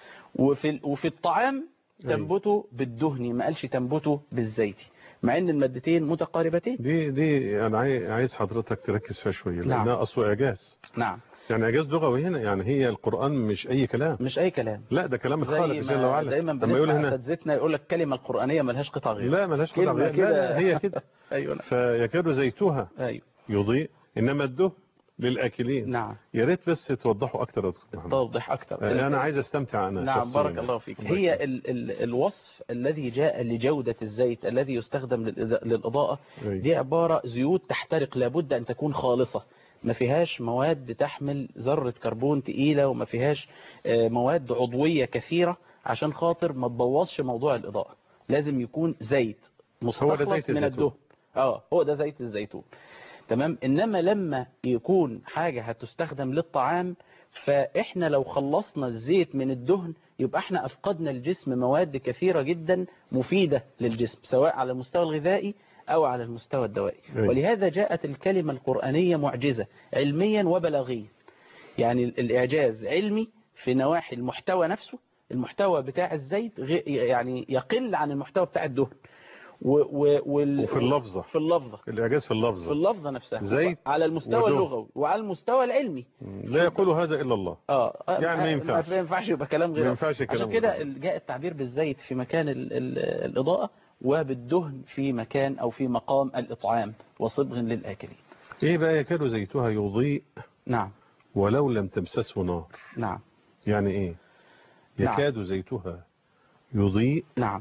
وفي ال- وفي الطعام أيوة. تنبت بالدهن ما قالش تنبت بالزيت مع ان المادتين متقاربتين دي دي انا عاي- عايز حضرتك تركز فيها شويه نعم. لانها اصله اعجاز نعم يعني اعجاز لغوي هنا يعني هي القران مش اي كلام مش اي كلام لا ده كلام الخالق زي جل ما وعلا دايما لما يقول بنسمع هنا اساتذتنا يقول لك الكلمه القرانيه ملهاش قطع غير لا ملهاش قطع كلمة غير. لا, كده. لا هي كده ايوه نعم. فيكاد زيتها ايوه يضيء انما الدهن للاكلين نعم يا ريت بس توضحوا اكتر يا دكتور محمد توضح اكتر انا عايز استمتع انا نعم شخصياً. بارك الله فيك الله هي يكرمك. ال ال الوصف الذي جاء لجودة الزيت الذي يستخدم للإضاءة- للإضاءة أيوة. دي عبارة زيوت تحترق لابد أن تكون خالصة ما فيهاش مواد تحمل ذرة كربون تقيلة وما فيهاش آه، مواد عضوية كثيرة عشان خاطر ما تبوظش موضوع الإضاءة لازم يكون زيت مستخلص زيت من الزيتون. الدهن اه هو ده زيت الزيتون تمام انما لما يكون حاجة هتستخدم للطعام فاحنا لو خلصنا الزيت من الدهن يبقى احنا افقدنا الجسم مواد كثيرة جدا مفيدة للجسم سواء على المستوى الغذائي او على المستوى الدوائي أي. ولهذا جاءت الكلمة القرآنية معجزة علميا وبلاغيا يعني الإعجاز علمي في نواحي المحتوى نفسه المحتوى بتاع الزيت غي- يعني يقل عن المحتوى بتاع الدهن و و وال وفي اللفظة. في اللفظة الإعجاز في في اللفظة اللفظة نفسها زيت على المستوى ودهن. اللغوي وعلى المستوى العلمي لا يقول هذا إلا الله اه يعني ما ينفعش. ما ينفعش يبقى كلام غير ما ينفعش كلام عشان كده غير. ال- جاء التعبير بالزيت في مكان ال ال الإضاءة وبالدهن في مكان أو في مقام الإطعام وصبغ للآكلين إيه بقى يكاد زيتها يضيء نعم ولو لم تمسسه نار نعم يعني إيه نعم. يكاد زيتها يضيء نعم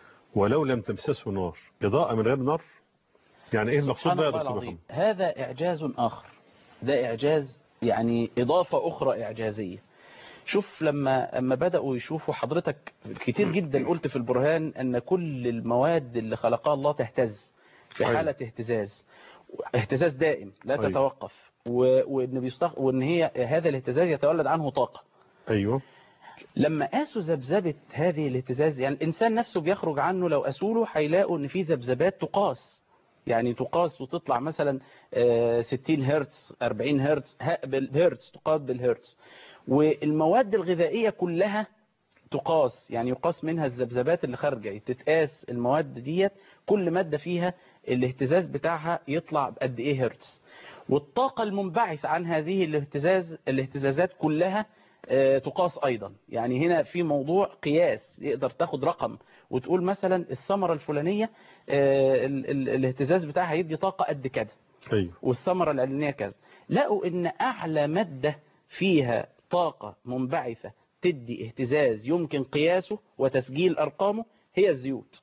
ولو لم تمسسه نار إضاءة من غير نار يعني إيه المقصود سبحان بقى يا الله دكتور العظيم محمد هذا إعجاز آخر ده إعجاز يعني إضافة أخرى إعجازية شوف لما أما بدأوا يشوفوا حضرتك كتير جدا قلت في البرهان أن كل المواد اللي خلقها الله تهتز في أيوة. حالة اهتزاز اهتزاز دائم لا أيوة. تتوقف و- وإن, بيستخ... وإن هي هذا الاهتزاز يتولد عنه طاقة أيوه لما قاسوا ذبذبة هذه الاهتزاز يعني الإنسان نفسه بيخرج عنه لو قاسوا له هيلاقوا إن في ذبذبات تقاس يعني تقاس وتطلع مثلا آه، 60 هرتز 40 هرتز ه- بالهرتز تقاس بالهرتز والمواد الغذائية كلها تقاس يعني يقاس منها الذبذبات اللي خارجة تتقاس المواد ديت كل مادة فيها الاهتزاز بتاعها يطلع بقد ايه هرتز والطاقة المنبعثة عن هذه الاهتزاز الاهتزازات كلها آه، تقاس أيضا يعني هنا في موضوع قياس يقدر تاخد رقم وتقول مثلا الثمرة الفلانية آه، ال- ال- الاهتزاز بتاعها يدي طاقة قد كده أيوه والثمرة العلمية كذا لقوا ان اعلى مادة فيها طاقة منبعثة تدي اهتزاز يمكن قياسه وتسجيل ارقامه هي الزيوت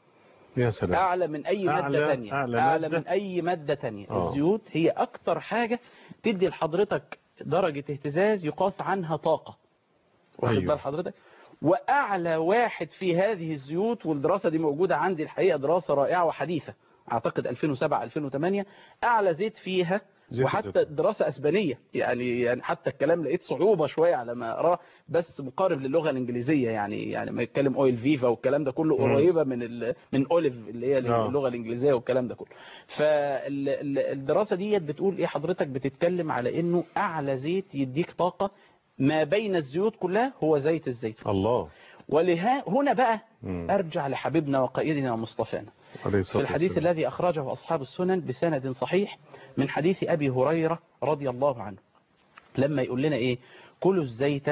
يا سلام اعلى من اي مادة أعلى- تانية أعلى اعلى مادة؟ من اي مادة تانية آه. الزيوت هي اكتر حاجة تدي لحضرتك درجة اهتزاز يقاس عنها طاقة واخد أيوة. بال حضرتك واعلى واحد في هذه الزيوت والدراسة دي موجودة عندي الحقيقة دراسة رائعة وحديثة اعتقد 2007 2008 اعلى زيت فيها زيت وحتى الزيتون. دراسة اسبانية يعني يعني حتى الكلام لقيت صعوبة شوية على ما اقراه بس مقارب للغة الانجليزية يعني يعني ما يتكلم اويل فيفا والكلام ده كله مم. قريبة من ال من اوليف اللي هي آه. اللغة الانجليزية والكلام ده كله فالدراسة ديت بتقول ايه حضرتك بتتكلم على انه اعلى زيت يديك طاقة ما بين الزيوت كلها هو زيت الزيتون الله ولها هنا بقى مم. ارجع لحبيبنا وقائدنا ومصطفانا عليه في الصلاة الحديث والسلام. الذي أخرجه أصحاب السنن بسند صحيح من حديث أبي هريرة رضي الله عنه لما يقول لنا إيه كلوا الزيت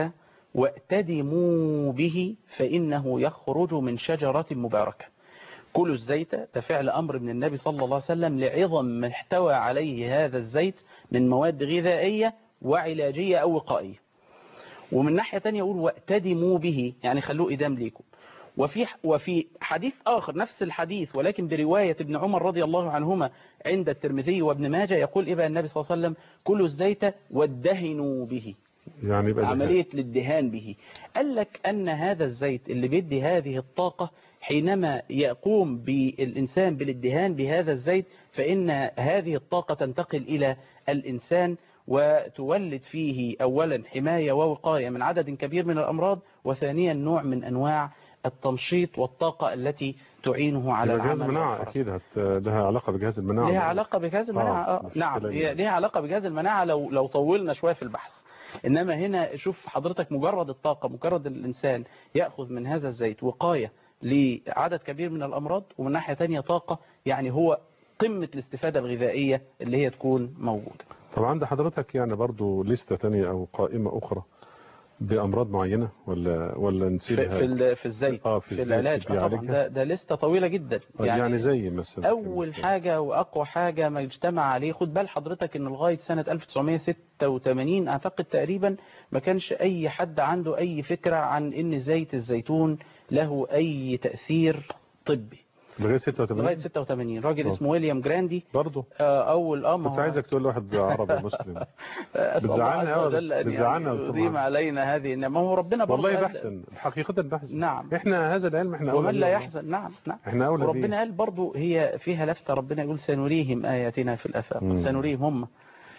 واتدموا به فإنه يخرج من شجرة مباركة كلوا الزيت ده فعل أمر من النبي صلى الله عليه وسلم لعظم ما احتوى عليه هذا الزيت من مواد غذائية وعلاجية أو وقائية ومن ناحية تانية يقول واتدموا به يعني خلوه إدام ليكم وفي وفي حديث آخر نفس الحديث ولكن برواية ابن عمر رضي الله عنهما عند الترمذي وابن ماجه يقول إيه بقى النبي صلى الله عليه وسلم كلوا الزيت وادهنوا به يعني يبقى ده- عملية الادهان به قال لك أن هذا الزيت اللي بيدي هذه الطاقة حينما يقوم بالإنسان بالادهان بهذا الزيت فإن هذه الطاقة تنتقل إلى الإنسان وتولد فيه أولا حماية ووقاية من عدد كبير من الأمراض وثانيا نوع من أنواع التنشيط والطاقة التي تعينه على يبقى جهاز العمل المناعة والفرح. أكيد هت... لها علاقة بجهاز المناعة ليها علاقة بجهاز المناعة آه، آه. مش نعم كلام هي يعني. ليها علاقة بجهاز المناعة لو لو طولنا شوية في البحث إنما هنا شوف حضرتك مجرد الطاقة مجرد الإنسان يأخذ من هذا الزيت وقاية لعدد كبير من الأمراض ومن ناحية تانية طاقة يعني هو قمة الاستفادة الغذائية اللي هي تكون موجودة طب عند حضرتك يعني برضو لستة تانية أو قائمة أخرى بأمراض معينة ولا ولا في, نسيبها في, ال- في الزيت آه، في في الزيت العلاج آه طبعا بيعالجها؟ ده, ده لستة طويلة جدا يعني, يعني زي مثلا أول حاجة وأقوى حاجة ما اجتمع عليه خد بال حضرتك إن لغاية سنة 1986 أعتقد تقريبا ما كانش أي حد عنده أي فكرة عن إن زيت الزيتون له أي تأثير طبي لغاية 86 لغاية 86 راجل آه. اسمه ويليام جراندي برضه آه، أول أه ما كنت هو- عايزك تقول لواحد عربي مسلم أسأل الله بتزعلنا عز أوي، وجل أن بتزعلنا يعني وتطمع. يديم علينا هذه النعمة هو ربنا برضه والله قال- بحسن حقيقة بحسن نعم. احنا هذا العلم احنا أولى ومن لا بيه. يحزن نعم نعم احنا أولى وربنا بيه قال برضو هي فيها لفتة ربنا يقول سنريهم آياتنا في الأفاق مم. سنريهم هم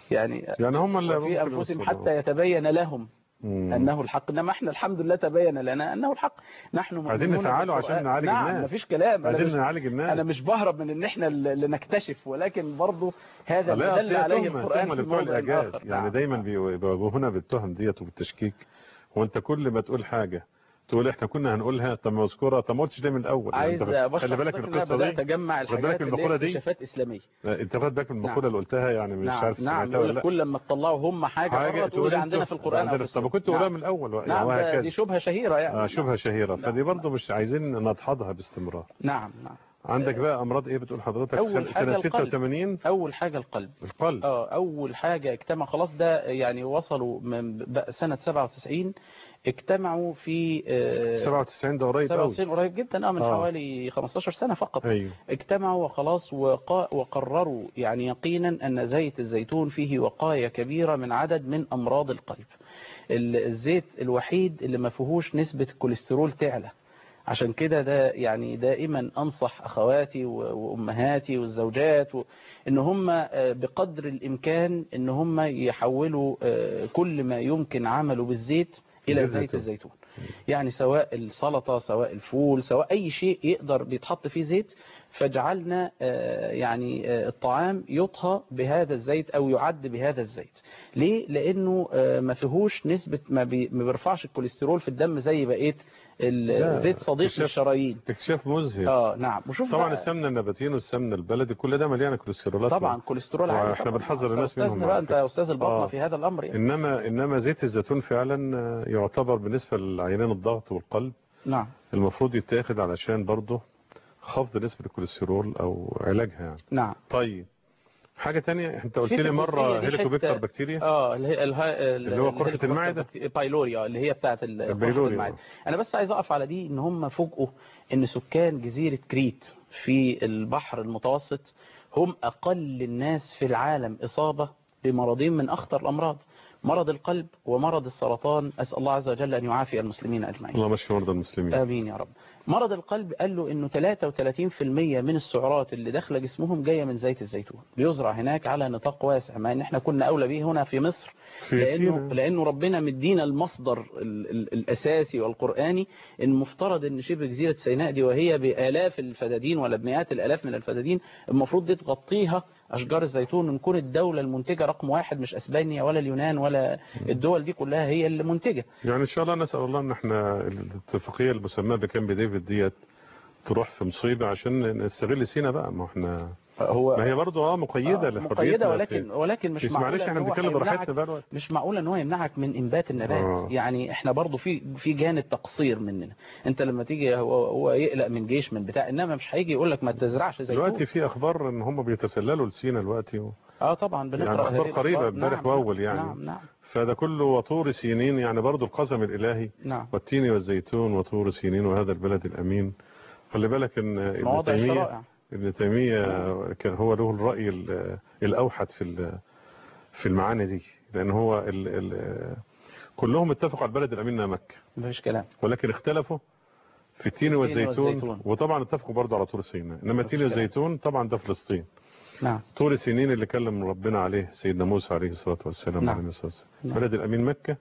يعني يعني هم اللي في ممكن أنفسهم يوصلوا. حتى يتبين لهم مم. أنه الحق إنما إحنا الحمد لله تبين لنا أنه الحق نحن عايزين مؤمنون نفعله بالقرآن. عشان نعالج نعم الناس. مفيش كلام أنا عايزين مش, نعالج الناس أنا مش بهرب من إن إحنا اللي نكتشف ولكن برضو هذا لا اللي أصل دل هي عليه تهمة القرآن تهمة في لبتوع موضع الإعجاز آخر يعني نعم. دايما بي- بيواجهونا بالتهم ديت وبالتشكيك وانت كل ما تقول حاجة تقول احنا كنا هنقولها طب ما اذكرها طب ما قلتش ليه من الاول يعني عايز انت أبشر خلي بالك من حضرتك إن أنا القصة بدأت دي أجمع خلي بالك الحاجات من اللي هي المقولة دي اكتشافات إسلامية انت خد بالك من المقولة اللي قلتها يعني مش نعم عارف نعم سمعتها يقول ولا لك لا كل لما تطلعوا هم حاجة, حاجة بره تقول انتوا- عندنا في القرآن أو في عندنا طب السنة. كنت قولها نعم. من الاول يعني نعم ده- وهكذا دي شبهة شهيرة يعني آه شبهة شهيرة نعم. فدي برضو مش عايزين ندحضها باستمرار نعم نعم عندك بقى امراض ايه بتقول حضرتك أول سنة حاجة سنة القلب. 86 أول حاجة القلب القلب اه أول حاجة اجتمع خلاص ده يعني وصلوا من بقى سنة 97 اجتمعوا في آه، 97 ده قريب قوي 97 قريب جدا اه من آه. حوالي 15 سنة فقط ايوه اجتمعوا وخلاص وقا وقرروا يعني يقينا أن زيت الزيتون فيه وقاية كبيرة من عدد من أمراض القلب ال- الزيت الوحيد اللي ما فيهوش نسبة الكوليسترول تعلى عشان كده ده يعني دائما أنصح أخواتي و- وأمهاتي والزوجات و- إن هم آه، بقدر الإمكان إن هم يحولوا آه، كل ما يمكن عمله بالزيت إلى زيت زيت زيتون. الزيتون يعني سواء السلطة سواء الفول سواء أي شيء يقدر بيتحط فيه زيت فجعلنا آه، يعني آه، الطعام يطهى بهذا الزيت أو يعد بهذا الزيت ليه؟ لأنه آه، ما فيهوش نسبة ما, بي ما بيرفعش الكوليسترول في الدم زي بقية لا، الزيت صديق اكتشاف- للشرايين اكتشاف مذهل اه نعم وشوف طبعا بقى- السمنه النباتين والسمنه البلدي كل ده مليانه كوليسترولات طبعا كوليسترول عالي واحنا طبعاً. بنحذر أنت الناس أستاذنا منهم بقى على انت فكرة. استاذ البطنه آه. في هذا الامر يعني. انما انما زيت الزيتون فعلا آه، يعتبر بالنسبه لعينين الضغط والقلب نعم المفروض يتاخد علشان برضه خفض نسبه الكوليسترول او علاجها يعني نعم طيب حاجه تانية انت قلت في لي الجزئية مره دي هيليكوباكتر حتة- بكتيريا اه اللي هي الها... اللي هو قرحة الهيليكوباكتر المعدة؟ بكتيريا- بايلوريا اللي هي بتاعه ال- قرحة البيلوريا. المعدة انا بس عايز اقف على دي ان هم فوجئوا ان سكان جزيرة كريت في البحر المتوسط هم اقل الناس في العالم اصابة بمرضين من اخطر الامراض مرض القلب ومرض السرطان اسال الله عز وجل ان يعافي المسلمين اجمعين الله مشفي مرضى المسلمين امين يا رب مرض القلب قال له انه 33% من السعرات اللي داخله جسمهم جايه من زيت الزيتون بيزرع هناك على نطاق واسع مع ان احنا كنا اولى به هنا في مصر في لانه سينا. لانه ربنا مدينا المصدر ال ال الاساسي والقراني المفترض ان شبه جزيره سيناء دي وهي بالاف الفدادين ولا بمئات الالاف من الفدادين المفروض دي تغطيها اشجار الزيتون ونكون الدوله المنتجه رقم واحد مش اسبانيا ولا اليونان ولا الدول دي كلها هي اللي منتجه يعني ان شاء الله نسال الله ان احنا الاتفاقيه المسماه بكامب ديفيد ديت تروح في مصيبه عشان نستغل سينا بقى ما احنا هو ما هي برضه اه مقيده آه، لحريتنا مقيدة في- ولكن ولكن مش بس معقولة معلش إن احنا هو بنتكلم هيمنعك- براحتنا بقى الوقت مش معقول ان هو يمنعك من انبات النبات آه. يعني احنا برضو في في جانب تقصير مننا انت لما تيجي هو, هو يقلق من جيش من بتاع انما مش هيجي يقول لك ما تزرعش زيتون دلوقتي في اخبار ان هم بيتسللوا لسينا دلوقتي و... اه طبعا بنقرا يعني أخبار هذه قريبة الأخبار. امبارح نعم، وأول يعني. نعم نعم فده كله وطور سينين يعني برضه القسم الالهي نعم والتين والزيتون وطور سينين وهذا البلد الامين خلي بالك ان ابن مواضع تيميه الشرائع ابن تيميه كان هو له الراي ال- الاوحد في ال- في المعاني دي لان هو ال ال كلهم اتفقوا على البلد الامين انها مكه مفيش كلام ولكن اختلفوا في التين والزيتون, والزيتون. وطبعا اتفقوا برضه على طور سيناء انما التين كلام. والزيتون طبعا ده فلسطين نعم طور سنين اللي كلم ربنا عليه سيدنا موسى عليه الصلاة والسلام نعم. عليه الصلاة والسلام نعم. بلد الأمين مكة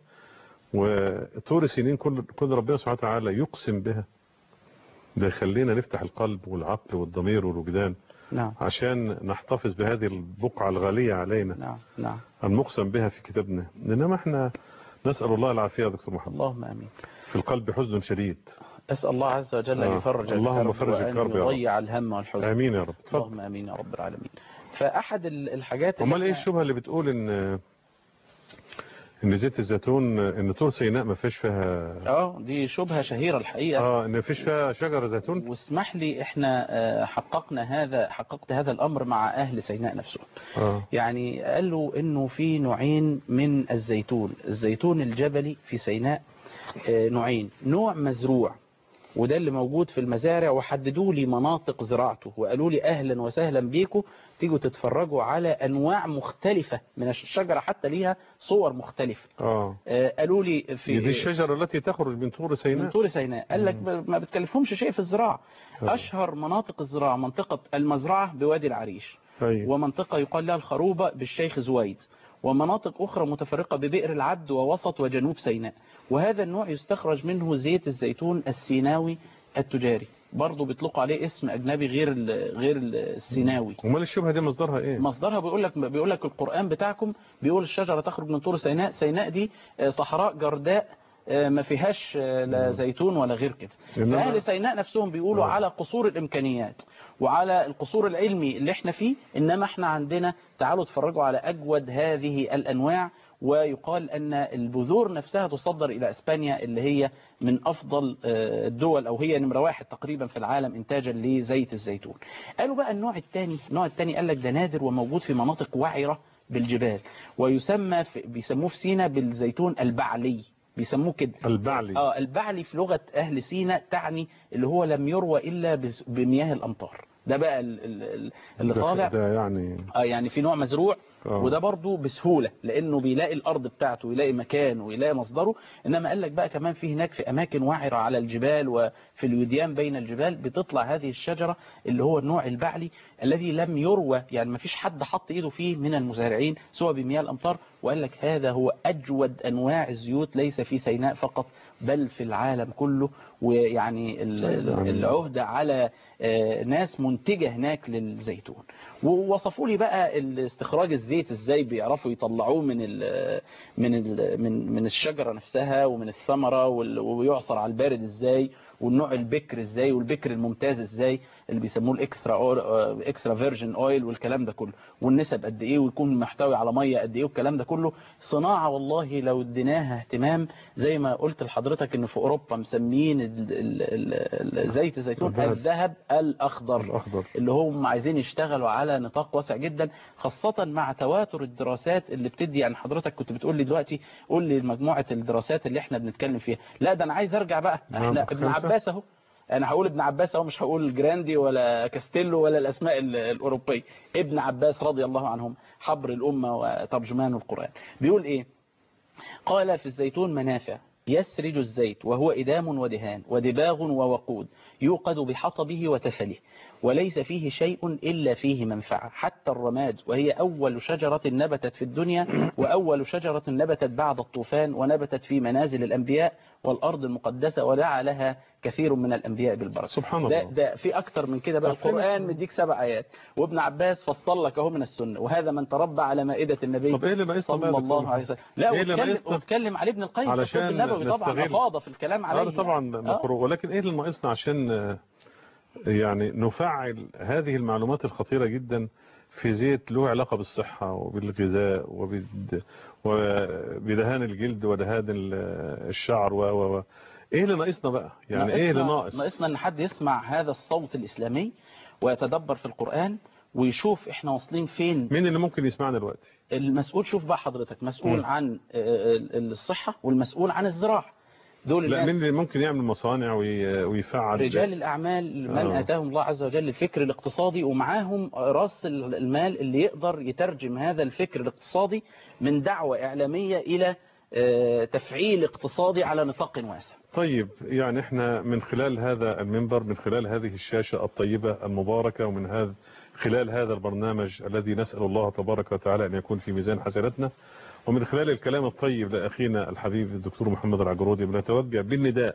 وطور سنين كل كل ربنا سبحانه وتعالى يقسم بها ده يخلينا نفتح القلب والعقل والضمير والوجدان نعم عشان نحتفظ بهذه البقعة الغالية علينا نعم نعم المقسم بها في كتابنا إنما احنا نسأل الله العافية يا دكتور محمد اللهم امين في القلب حزن شديد اسال الله عز وجل ان آه. يفرج اللهم الكرب فرج وان الكرب يا رب. يضيع الهم والحزن آمين يا رب اتفضل اللهم امين يا رب العالمين فاحد ال- الحاجات اللي امال ايه إحنا- الشبهه اللي بتقول ان ان زيت الزيتون ان طور سيناء ما فيش فيها اه دي شبهه شهيره الحقيقه اه ان ما فيش فيها شجره زيتون واسمح لي احنا آه، حققنا هذا حققت هذا الامر مع اهل سيناء نفسهم اه يعني قالوا انه في نوعين من الزيتون الزيتون الجبلي في سيناء آه، نوعين نوع مزروع وده اللي موجود في المزارع وحددوا لي مناطق زراعته وقالوا لي اهلا وسهلا بيكم تيجوا تتفرجوا على انواع مختلفة من الشجرة حتى ليها صور مختلفة اه آه، قالوا لي في دي الشجره التي تخرج من طور من سيناء طور سيناء قال لك ب- ما بتكلفهمش شيء في الزراعة آه. اشهر مناطق الزراعة منطقة المزرعة بوادي العريش ايوه ومنطقة يقال لها الخروبة بالشيخ زويد ومناطق أخرى متفرقة ببئر العبد ووسط وجنوب سيناء وهذا النوع يستخرج منه زيت الزيتون السيناوي التجاري برضه بيطلقوا عليه اسم أجنبي غير ال- غير ال- السيناوي امال الشبهه دي مصدرها ايه مصدرها بيقول لك بيقول لك القرآن بتاعكم بيقول الشجرة تخرج من طور سيناء سيناء دي آه، صحراء جرداء آه، ما فيهاش آه، لا زيتون ولا غير كده إنما- فأهل سيناء نفسهم بيقولوا آه. على قصور الإمكانيات وعلى القصور العلمي اللي احنا فيه إنما احنا عندنا تعالوا اتفرجوا على أجود هذه الأنواع ويقال أن البذور نفسها تصدر إلى أسبانيا اللي هي من أفضل آه، الدول أو هي نمرة واحد تقريبا في العالم إنتاجا لزيت الزيتون قالوا بقى النوع الثاني النوع الثاني قال لك ده نادر وموجود في مناطق وعرة بالجبال ويسمى في بيسموه في سينا بالزيتون البعلي بيسموه كده البعلي اه البعلي في لغة أهل سينا تعني اللي هو لم يروى إلا بس- بمياه الأمطار ده بقى ال- ال- ال- اللي ده- طالع ده يعني اه يعني في نوع مزروع آه. وده برضو بسهولة لانه بيلاقي الارض بتاعته ويلاقي مكان ويلاقي مصدره انما قال لك بقى كمان في هناك في اماكن وعرة على الجبال وفي الوديان بين الجبال بتطلع هذه الشجرة اللي هو النوع البعلي الذي لم يروى يعني ما فيش حد حط ايده فيه من المزارعين سوى بمياه الامطار وقال لك هذا هو اجود انواع الزيوت ليس في سيناء فقط بل في العالم كله ويعني ال- ال- العهدة على آه، ناس منتجة هناك للزيتون ووصفوا لي بقى استخراج الزيت ازاي بيعرفوا يطلعوه من ال من ال من من الشجرة نفسها ومن الثمرة وال- ويعصر على البارد ازاي والنوع البكر ازاي والبكر الممتاز ازاي اللي بيسموه الاكسترا أويل- آه، اكسترا فيرجن اويل والكلام ده كله والنسب قد ايه ويكون محتوي على ميه قد ايه والكلام ده كله صناعه والله لو اديناها اهتمام زي ما قلت لحضرتك ان في اوروبا مسميين ال- ال- ال- ال- زيت الزيتون الذهب. الذهب الاخضر الاخضر اللي هم عايزين يشتغلوا على نطاق واسع جدا خاصة مع تواتر الدراسات اللي بتدي يعني حضرتك كنت بتقول لي دلوقتي قول لي مجموعة الدراسات اللي احنا بنتكلم فيها لا ده انا عايز ارجع بقى نعم، احنا ابن خمسة. عباس اهو انا هقول ابن عباس اهو مش هقول جراندي ولا كاستيلو ولا الاسماء ال- الاوروبيه ابن عباس رضي الله عنهم حبر الامه وترجمان القران بيقول ايه قال في الزيتون منافع يسرج الزيت وهو إدام ودهان ودباغ ووقود يوقد بحطبه وتفله وليس فيه شيء إلا فيه منفعة حتى الرماد وهي أول شجرة نبتت في الدنيا وأول شجرة نبتت بعد الطوفان ونبتت في منازل الأنبياء والأرض المقدسة ودعا لها كثير من الأنبياء بالبركة سبحان ده, الله ده في أكتر من كده بقى طب فين- القرآن مديك سبع آيات وابن عباس فصل لك اهو من السنة وهذا من تربى على مائدة النبي طب ايه اللي ناقصنا بقى صلى يا الله دكتور؟ عليه وسلم لا إيه اللي واتكلم, ناقصنا؟ واتكلم عليه ابن القيم في علشان الطب النبوي طبعا نستغل. افاض في الكلام عليه هذا طبعا يعني. آه. مقروء ولكن ايه اللي ناقصنا عشان آه، يعني نفعل هذه المعلومات الخطيرة جدا في زيت له علاقة بالصحة وبالغذاء وبد- وبدهان الجلد ودهان ال- الشعر و و و ايه اللي ناقصنا بقى يعني ايه اللي ناقصنا- ناقص ناقصنا ان حد يسمع هذا الصوت الاسلامي ويتدبر في القرآن ويشوف احنا واصلين فين مين اللي ممكن يسمعنا دلوقتي المسؤول شوف بقى حضرتك مسؤول مم. عن آه، الصحة والمسؤول عن الزراعة دول لا الناس مين اللي ممكن يعمل مصانع وي- ويفعل رجال الأعمال من آه. آتاهم الله عز وجل الفكر الاقتصادي ومعاهم رأس المال اللي يقدر يترجم هذا الفكر الاقتصادي من دعوة إعلامية إلى آه، تفعيل اقتصادي على نطاق واسع طيب يعني احنا من خلال هذا المنبر من خلال هذه الشاشة الطيبة المباركة ومن هذا خلال هذا البرنامج الذي نسأل الله تبارك وتعالى أن يكون في ميزان حسناتنا ومن خلال الكلام الطيب لأخينا الحبيب الدكتور محمد العجرودي بنتوجه بالنداء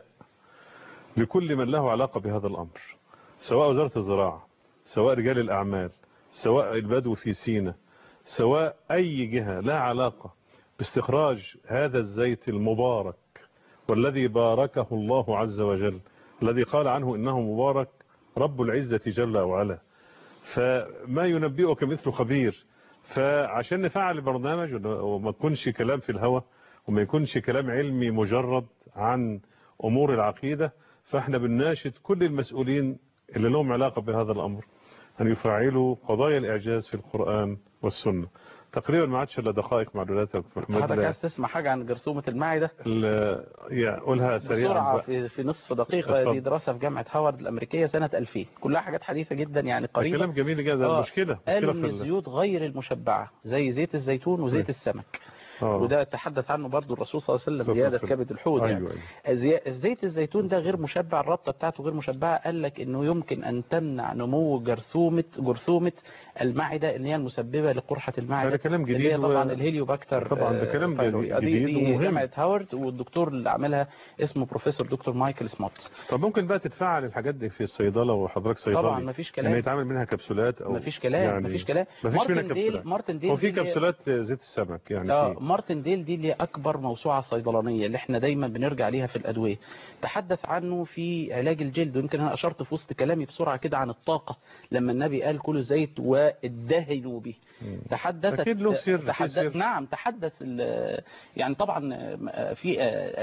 لكل من له علاقة بهذا الأمر سواء وزارة الزراعة سواء رجال الأعمال سواء البدو في سينا سواء أي جهة لها علاقة باستخراج هذا الزيت المبارك والذي باركه الله عز وجل الذي قال عنه إنه مبارك رب العزة جل وعلا فما ينبئك مثل خبير فعشان نفعل البرنامج وما يكونش كلام في الهوى وما يكونش كلام علمي مجرد عن أمور العقيدة فاحنا بنناشد كل المسؤولين اللي لهم علاقة بهذا الأمر أن يفعلوا قضايا الإعجاز في القرآن والسنة تقريبا ما عادش الا دقائق معدودات يا دكتور محمد حضرتك لا- عايز تسمع حاجة عن جرثومة المعدة ال- يا قولها سريعا بسرعة بقى. في, في نصف دقيقة اتفضل. دي دراسة في جامعة هاورد الأمريكية سنة 2000 كلها حاجات حديثة جدا يعني قريبة كلام جميل جدا آه، المشكلة قالوا مشكلة ان في ال- الزيوت غير المشبعة زي زيت الزيتون وزيت مم. السمك آه. وده تحدث عنه برضو الرسول صلى الله عليه وسلم صلى الله زيادة عليه وسلم. كبد الحوت يعني. أيوة أيوة. زي- زيت الزيتون ده غير مشبع الربطة بتاعته غير مشبعة قال لك انه يمكن ان تمنع نمو جرثومة جرثومة المعدة اللي هي المسببة لقرحة المعدة هذا كلام اللي هي جديد و- طبعا الهيليوباكتر طبعا ده آه، كلام بايلوري. جديد- دي, جديد دي ومهم. جامعة هاورد والدكتور اللي عملها اسمه بروفيسور دكتور مايكل سموت طب ممكن بقى تتفعل الحاجات دي في الصيدله وحضرتك صيدلي طبعا مفيش كلام. ان يتعمل منها كبسولات او مفيش كلام مفيش كلام مفيش منها مارتن ديل كبسولات مارتن ديل هو في دي اللي- كبسولات زيت السمك يعني اه في مارتن ديل دي اللي هي اكبر موسوعه صيدلانيه اللي احنا دايما بنرجع ليها في الادويه تحدث عنه في علاج الجلد ويمكن انا اشرت في وسط كلامي بسرعه كده عن الطاقه لما النبي قال كلوا زيت وادهنوا به تحدثت أكيد له سر، في تحدث سر. نعم تحدث ال- يعني طبعا في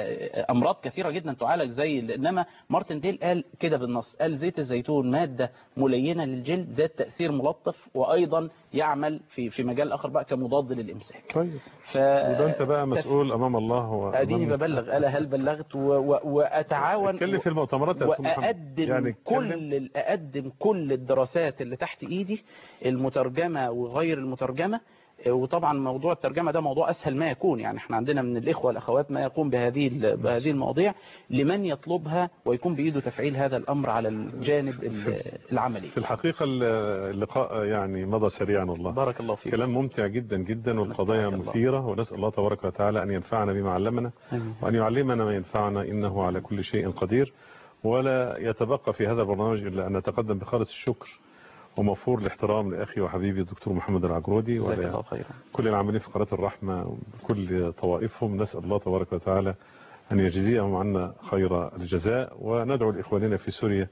امراض كثيره جدا تعالج زي انما مارتن ديل قال كده بالنص قال زيت الزيتون ماده ملينه للجلد ذات تاثير ملطف وايضا يعمل في في مجال اخر بقى كمضاد للامساك طيب ف يبقى انت بقى مسؤول امام الله اديني وأمام ببلغ الا هل بلغت و... و... واتعاون اتكلم في المؤتمرات يا أخو محمد. واقدم يعني اتكلم. كل ال- اقدم كل الدراسات اللي تحت ايدي المترجمه وغير المترجمه وطبعا موضوع الترجمه ده موضوع اسهل ما يكون يعني احنا عندنا من الاخوه والاخوات ما يقوم بهذه ال- بهذه المواضيع لمن يطلبها ويكون بايده تفعيل هذا الامر على الجانب ال- العملي في الحقيقة اللقاء يعني مضى سريعا والله بارك الله فيك كلام ممتع جدا جدا والقضايا بارك الله. مثيرة ونسأل الله تبارك وتعالى أن ينفعنا بما علمنا آمين. وأن يعلمنا ما ينفعنا إنه على كل شيء قدير ولا يتبقى في هذا البرنامج إلا أن نتقدم بخالص الشكر ومفور الاحترام لأخي وحبيبي الدكتور محمد العجرودي جزاك ولا الله خيرا كل العاملين في قناة الرحمة كل طوائفهم نسأل الله تبارك وتعالى أن يجزيهم عنا خير الجزاء وندعو لإخواننا في سوريا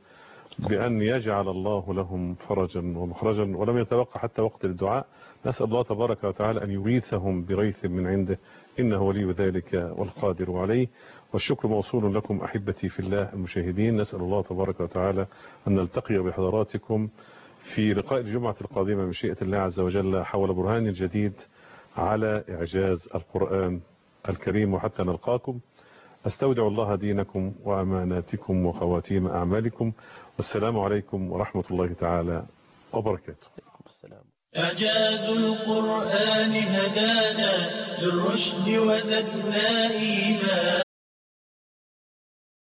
بأن يجعل الله لهم فرجا ومخرجا ولم يتوقع حتى وقت الدعاء نسأل الله تبارك وتعالى أن يغيثهم بغيث من عنده إنه ولي ذلك والقادر عليه والشكر موصول لكم أحبتي في الله المشاهدين نسأل الله تبارك وتعالى أن نلتقي بحضراتكم في لقاء الجمعة القادمة بمشيئة الله عز وجل حول برهان جديد على إعجاز القرآن الكريم وحتى نلقاكم أستودع الله دينكم وأماناتكم وخواتيم أعمالكم والسلام عليكم ورحمة الله تعالى وبركاته السلام إعجاز القرآن هدانا للرشد وزدنا إيمانا